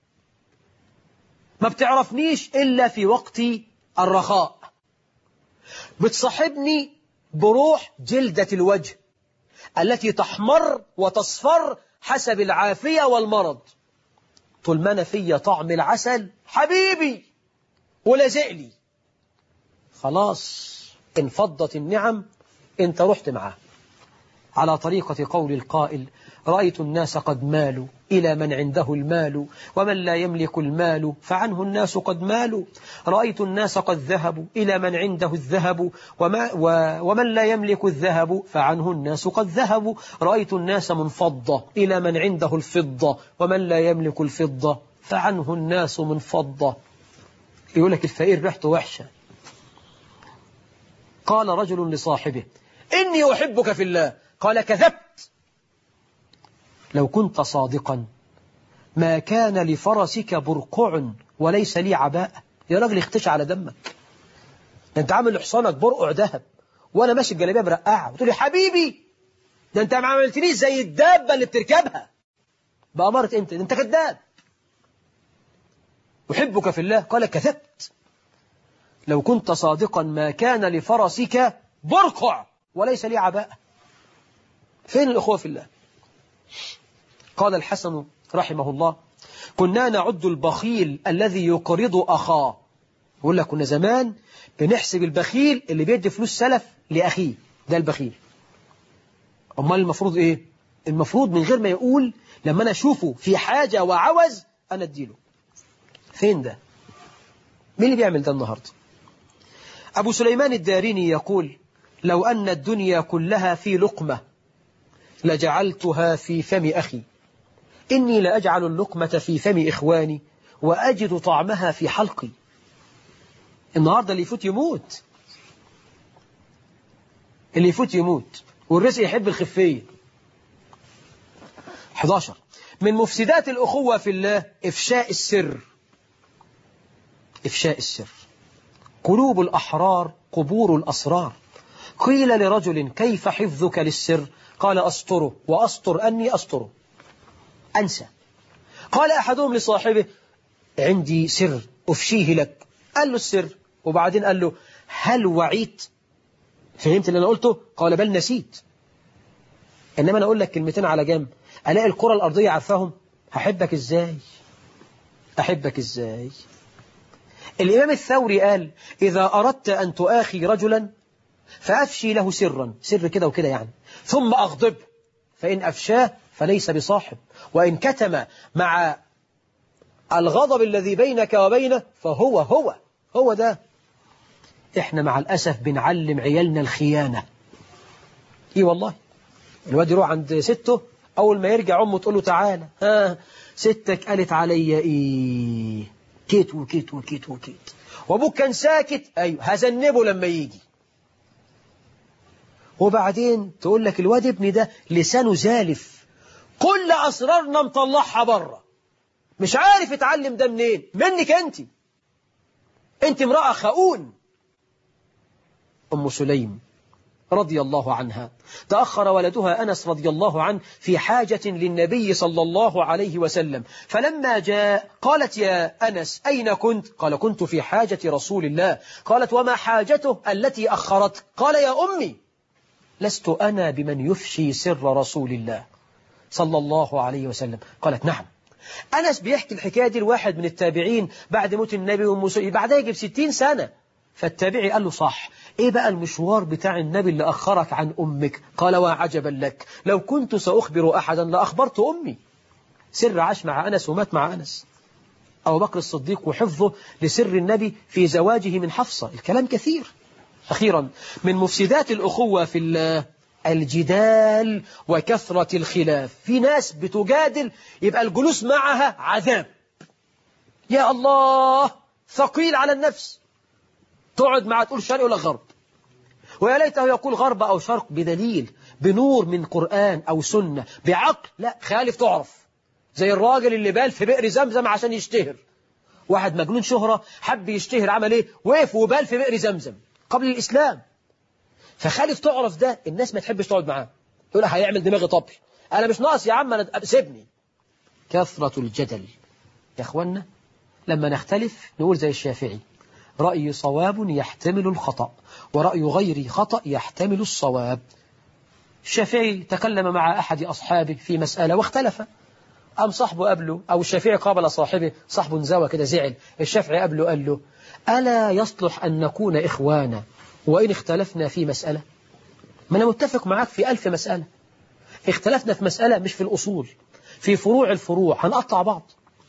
ما بتعرفنيش إلا في وقت الرخاء بتصاحبني بروح جلدة الوجه التي تحمر وتصفر حسب العافية والمرض طول ما أنا فيا طعم العسل حبيبي ولازق لي خلاص انفضت النعم انت رحت معاه على طريقة قول القائل رأيت الناس قد مالوا إلى من عنده المال ومن لا يملك المال فعنه الناس قد مالوا رأيت الناس قد ذهبوا إلى من عنده الذهب وما و ومن لا يملك الذهب فعنه الناس قد ذهبوا رأيت الناس منفضة إلى من عنده الفضة ومن لا يملك الفضة فعنه الناس منفضة يقول لك الفقير ريحته وحشة قال رجل لصاحبه إني أحبك في الله قال كذبت لو كنت صادقا ما كان لفرسك برقع وليس لي عباءة يا راجل اختش على دمك ده انت عامل لحصانك برقع ذهب وانا ماشي الجلابيه مرقعه وتقول لي حبيبي ده انت ما عملتنيش زي الدابه اللي بتركبها بأمارة انت ده انت كذاب أحبك في الله قال كذبت لو كنت صادقا ما كان لفرسك برقع وليس لي عباءة فين الأخوة في الله قال الحسن رحمه الله كنا نعد البخيل الذي يقرض أخاه يقول لك كنا زمان بنحسب البخيل اللي بيدي فلوس سلف لأخيه ده البخيل أمال المفروض إيه المفروض من غير ما يقول لما أنا أشوفه في حاجة وعوز أنا أديله فين ده مين اللي بيعمل ده النهاردة أبو سليمان الداريني يقول لو أن الدنيا كلها في لقمة لجعلتها في فم أخي إني لأجعل اللقمة في فم إخواني وأجد طعمها في حلقي النهاردة اللي يفوت يموت اللي يفوت يموت والرزق يحب الخفية 11 من مفسدات الأخوة في الله إفشاء السر إفشاء السر قلوب الأحرار قبور الأسرار قيل لرجل كيف حفظك للسر قال أسطره وأسطر أني أسطره أنسى قال أحدهم لصاحبه عندي سر أفشيه لك قال له السر وبعدين قال له هل وعيت فهمت اللي أنا قلته قال بل نسيت إنما أنا أقول لك كلمتين على جنب ألاقي الكرة الأرضية عارفاهم هحبك إزاي أحبك إزاي الإمام الثوري قال إذا أردت أن تؤاخي رجلا فأفشي له سرا سر كده وكده يعني ثم أغضب فإن أفشاه فليس بصاحب وإن كتم مع الغضب الذي بينك وبينه فهو هو هو ده احنا مع الأسف بنعلم عيالنا الخيانة ايه والله الواد يروح عند سته أول ما يرجع أمه تقول له تعالى ها ستك قالت عليا إيه كيت وكيت وكيت وكيت وأبوك كان ساكت أيوه هذنبه لما يجي وبعدين تقول لك الواد ابني ده لسانه زالف كل أسرارنا مطلعها بره مش عارف يتعلم ده منين منك أنت أنت امرأة خؤون أم سليم رضي الله عنها تأخر ولدها أنس رضي الله عنه في حاجة للنبي صلى الله عليه وسلم فلما جاء قالت يا أنس أين كنت؟ قال كنت في حاجة رسول الله قالت وما حاجته التي أخرت قال يا أمي لست أنا بمن يفشي سر رسول الله صلى الله عليه وسلم قالت نعم أنس بيحكي الحكاية دي لواحد من التابعين بعد موت النبي ومسلم بعدها يجب ستين سنة فالتابعي قال له صح ايه بقى المشوار بتاع النبي اللي أخرك عن أمك قال وعجبا لك لو كنت سأخبر أحدا لأخبرت أمي سر عاش مع أنس ومات مع أنس أبو بكر الصديق وحفظه لسر النبي في زواجه من حفصة الكلام كثير أخيرا من مفسدات الأخوة في الله الجدال وكثرة الخلاف في ناس بتجادل يبقى الجلوس معها عذاب يا الله ثقيل على النفس تقعد مع تقول شرق ولا غرب ويا ليته يقول غرب أو شرق بدليل بنور من قرآن أو سنة بعقل لا خالف تعرف زي الراجل اللي بال في بئر زمزم عشان يشتهر واحد مجنون شهرة حب يشتهر عمل ايه وقف وبال في بئر زمزم قبل الإسلام فخالف تعرف ده الناس ما تحبش تقعد معاه تقول هيعمل دماغي طبل أنا مش ناقص يا عم أنا سيبني كثرة الجدل يا أخوانا لما نختلف نقول زي الشافعي رأي صواب يحتمل الخطأ ورأي غيري خطأ يحتمل الصواب الشافعي تكلم مع أحد أصحابه في مسألة واختلف أم صاحبه قبله أو الشافعي قابل صاحبه صاحبه انزوى كده زعل الشافعي قبله قال له ألا يصلح أن نكون إخوانا وإن اختلفنا في مسألة ما أنا متفق معاك في ألف مسألة اختلفنا في مسألة مش في الأصول في فروع الفروع هنقطع بعض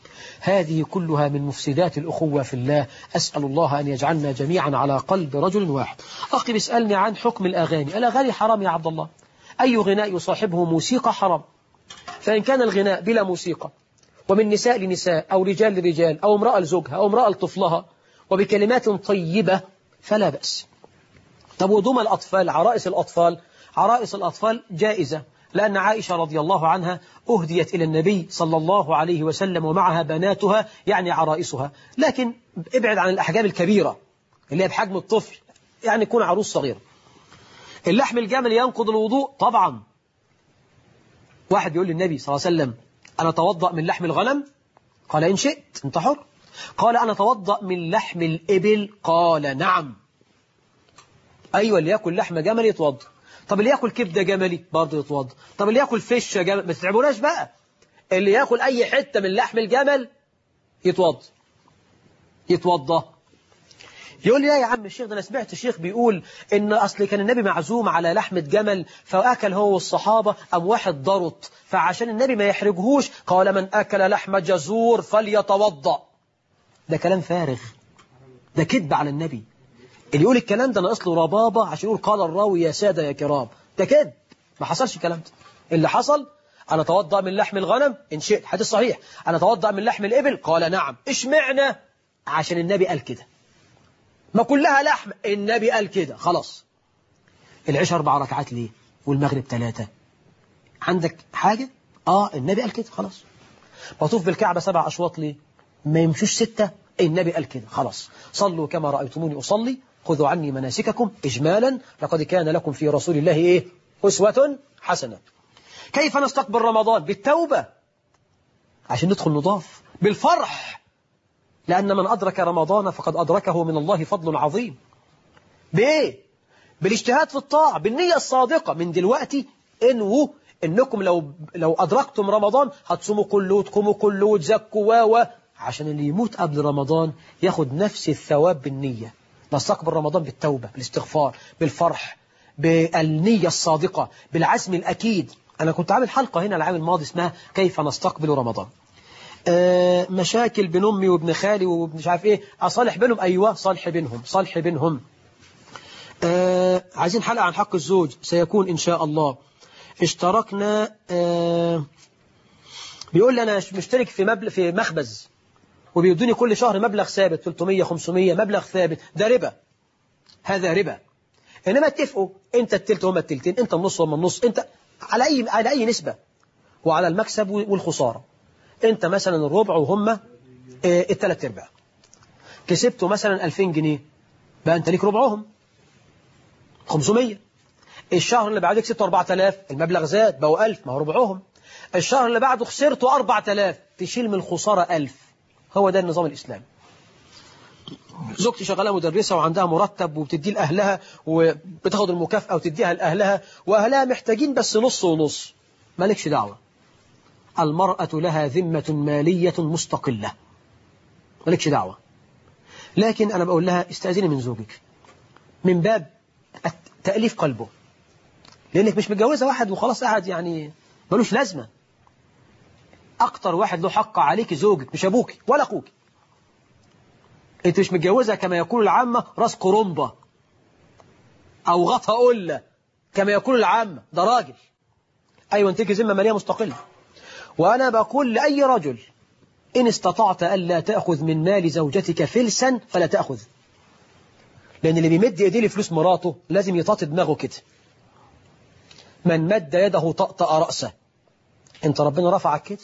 هذه كلها من مفسدات الأخوة في الله أسأل الله أن يجعلنا جميعا على قلب رجل واحد أخي بيسألني عن حكم الأغاني الأغاني حرام يا عبد الله أي غناء يصاحبه موسيقى حرام فإن كان الغناء بلا موسيقى ومن نساء لنساء أو رجال لرجال أو امرأة لزوجها أو امرأة لطفلها وبكلمات طيبة فلا بأس طب ودوم الأطفال عرائس الأطفال عرائس الأطفال جائزة لأن عائشة رضي الله عنها أهديت إلى النبي صلى الله عليه وسلم ومعها بناتها يعني عرائسها لكن ابعد عن الأحجام الكبيرة اللي هي بحجم الطفل يعني يكون عروس صغير اللحم الجمل ينقض الوضوء طبعا واحد يقول للنبي صلى الله عليه وسلم أنا أتوضأ من لحم الغنم قال إن شئت أنت حر قال أنا أتوضأ من لحم الإبل قال نعم أيوة اللي يأكل لحم جمل يتوضأ طب اللي يأكل كبدة جملي برضه يتوضأ طب اللي يأكل فشة جمل ما تتعبوناش بقى اللي يأكل أي حتة من لحم الجمل يتوضأ يتوضأ يقول لي لا يا عم الشيخ ده أنا سمعت الشيخ بيقول إن أصل كان النبي معزوم على لحمة جمل فأكل هو والصحابة أم واحد ضرط فعشان النبي ما يحرجهوش قال من أكل لحم جزور فليتوضأ ده كلام فارغ ده كذب على النبي اللي يقول الكلام ده ناقص له ربابة عشان يقول قال الراوي يا سادة يا كرام ده كذب ما حصلش الكلام ده اللي حصل أنا أتوضأ من لحم الغنم إن شئت حديث صحيح أنا أتوضأ من لحم الإبل قال نعم إيش معنى عشان النبي قال كده ما كلها لحم النبي قال كده خلاص العشاء أربع ركعات ليه والمغرب ثلاثة عندك حاجة آه النبي قال كده خلاص بطوف بالكعبة سبع أشواط ليه ما يمشوش ستة النبي قال كده خلاص صلوا كما رأيتموني أصلي خذوا عني مناسككم إجمالا لقد كان لكم في رسول الله إيه أسوة حسنة كيف نستقبل رمضان بالتوبة عشان ندخل نضاف بالفرح لأن من أدرك رمضان فقد أدركه من الله فضل عظيم بإيه بالاجتهاد في الطاعة بالنية الصادقة من دلوقتي انووا انكم لو لو ادركتم رمضان هتصوموا كله وتقوموا كله وتزكوا و عشان اللي يموت قبل رمضان ياخد نفس الثواب بالنية نستقبل رمضان بالتوبة بالاستغفار بالفرح بالنية الصادقة بالعزم الأكيد أنا كنت عامل حلقة هنا العام الماضي اسمها كيف نستقبل رمضان آه مشاكل بين أمي وابن خالي ومش عارف إيه أصالح بينهم أيوة صالح بينهم صالح بينهم آه عايزين حلقة عن حق الزوج سيكون إن شاء الله اشتركنا آه بيقول لي أنا مشترك في مبلغ في مخبز وبيدوني كل شهر مبلغ ثابت 300 500 مبلغ ثابت ده ربا هذا ربا إنما اتفقوا أنت التلت وهم التلتين أنت النص وهم النص أنت على أي على أي نسبة وعلى المكسب والخسارة أنت مثلا الربع وهم آه الثلاث أرباع كسبتوا مثلا 2000 جنيه بقى أنت ليك ربعهم 500 الشهر اللي بعده كسبت 4000 المبلغ زاد بقوا 1000 ما هو ربعهم الشهر اللي بعده خسرته 4000 تشيل من الخسارة 1000 هو ده النظام الإسلامي زوجتي شغالة مدرسة وعندها مرتب وبتديه لأهلها وبتاخد المكافأة وتديها لأهلها وأهلها محتاجين بس نص ونص مالكش دعوة المرأة لها ذمة مالية مستقلة مالكش دعوة لكن أنا بقول لها استأذني من زوجك من باب تأليف قلبه لأنك مش متجوزة واحد وخلاص قاعد يعني ملوش لازمة أكتر واحد له حق عليك زوجك مش أبوك ولا أخوك أنت مش متجوزة كما يقول العامة راس قرنبة أو غطى قلة كما يقول العامة ده راجل أيوة أنت ذمة مالية مستقلة وأنا بقول لأي رجل إن استطعت ألا تأخذ من مال زوجتك فلسا فلا تأخذ لأن اللي بيمد إيديه لفلوس مراته لازم يطاط دماغه كده من مد يده طأطأ رأسه أنت ربنا رفعك كده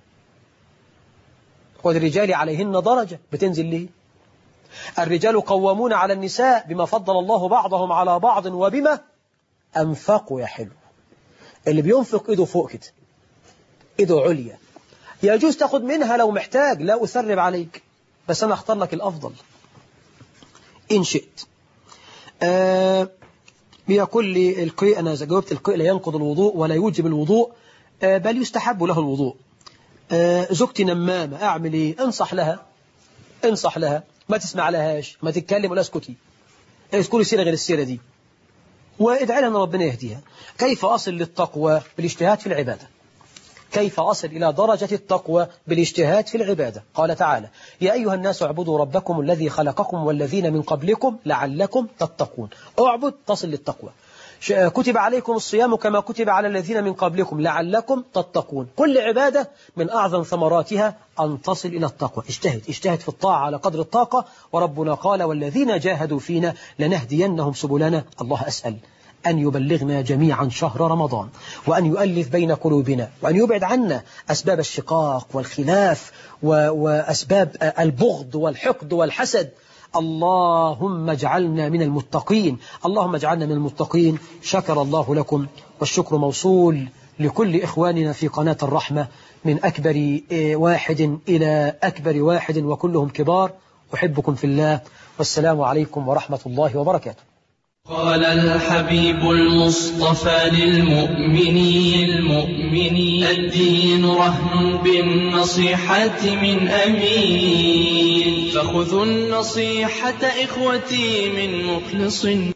والرجال عليهن درجة بتنزل ليه الرجال قوامون على النساء بما فضل الله بعضهم على بعض وبما أنفقوا يا حلو اللي بينفق إيده فوق كده إيده عليا يجوز تاخد منها لو محتاج لا أثرب عليك بس أنا أختار لك الأفضل إن شئت آه بيقول لي القيء أنا جاوبت القيء لا ينقض الوضوء ولا يوجب الوضوء آه بل يستحب له الوضوء آه زوجتي نمامة أعمل إيه أنصح لها انصح لها ما تسمع لهاش ما تتكلم ولا اسكتي اسكتي سيرة غير السيرة دي وادعي لها أن ربنا يهديها كيف أصل للتقوى بالاجتهاد في العبادة كيف أصل إلى درجة التقوى بالاجتهاد في العبادة قال تعالى يا أيها الناس اعبدوا ربكم الذي خلقكم والذين من قبلكم لعلكم تتقون اعبد تصل للتقوى كتب عليكم الصيام كما كتب على الذين من قبلكم لعلكم تتقون كل عبادة من أعظم ثمراتها أن تصل إلى التقوى اجتهد اجتهد في الطاعة على قدر الطاقة وربنا قال والذين جاهدوا فينا لنهدينهم سبلنا الله أسأل أن يبلغنا جميعا شهر رمضان وأن يؤلف بين قلوبنا وأن يبعد عنا أسباب الشقاق والخلاف وأسباب البغض والحقد والحسد اللهم اجعلنا من المتقين اللهم اجعلنا من المتقين شكر الله لكم والشكر موصول لكل إخواننا في قناة الرحمة من أكبر واحد إلى أكبر واحد وكلهم كبار أحبكم في الله والسلام عليكم ورحمة الله وبركاته قال الحبيب المصطفى للمؤمنين المؤمنين الدين رهن بالنصيحة من أمين فخذوا النصيحة إخوتي من مخلص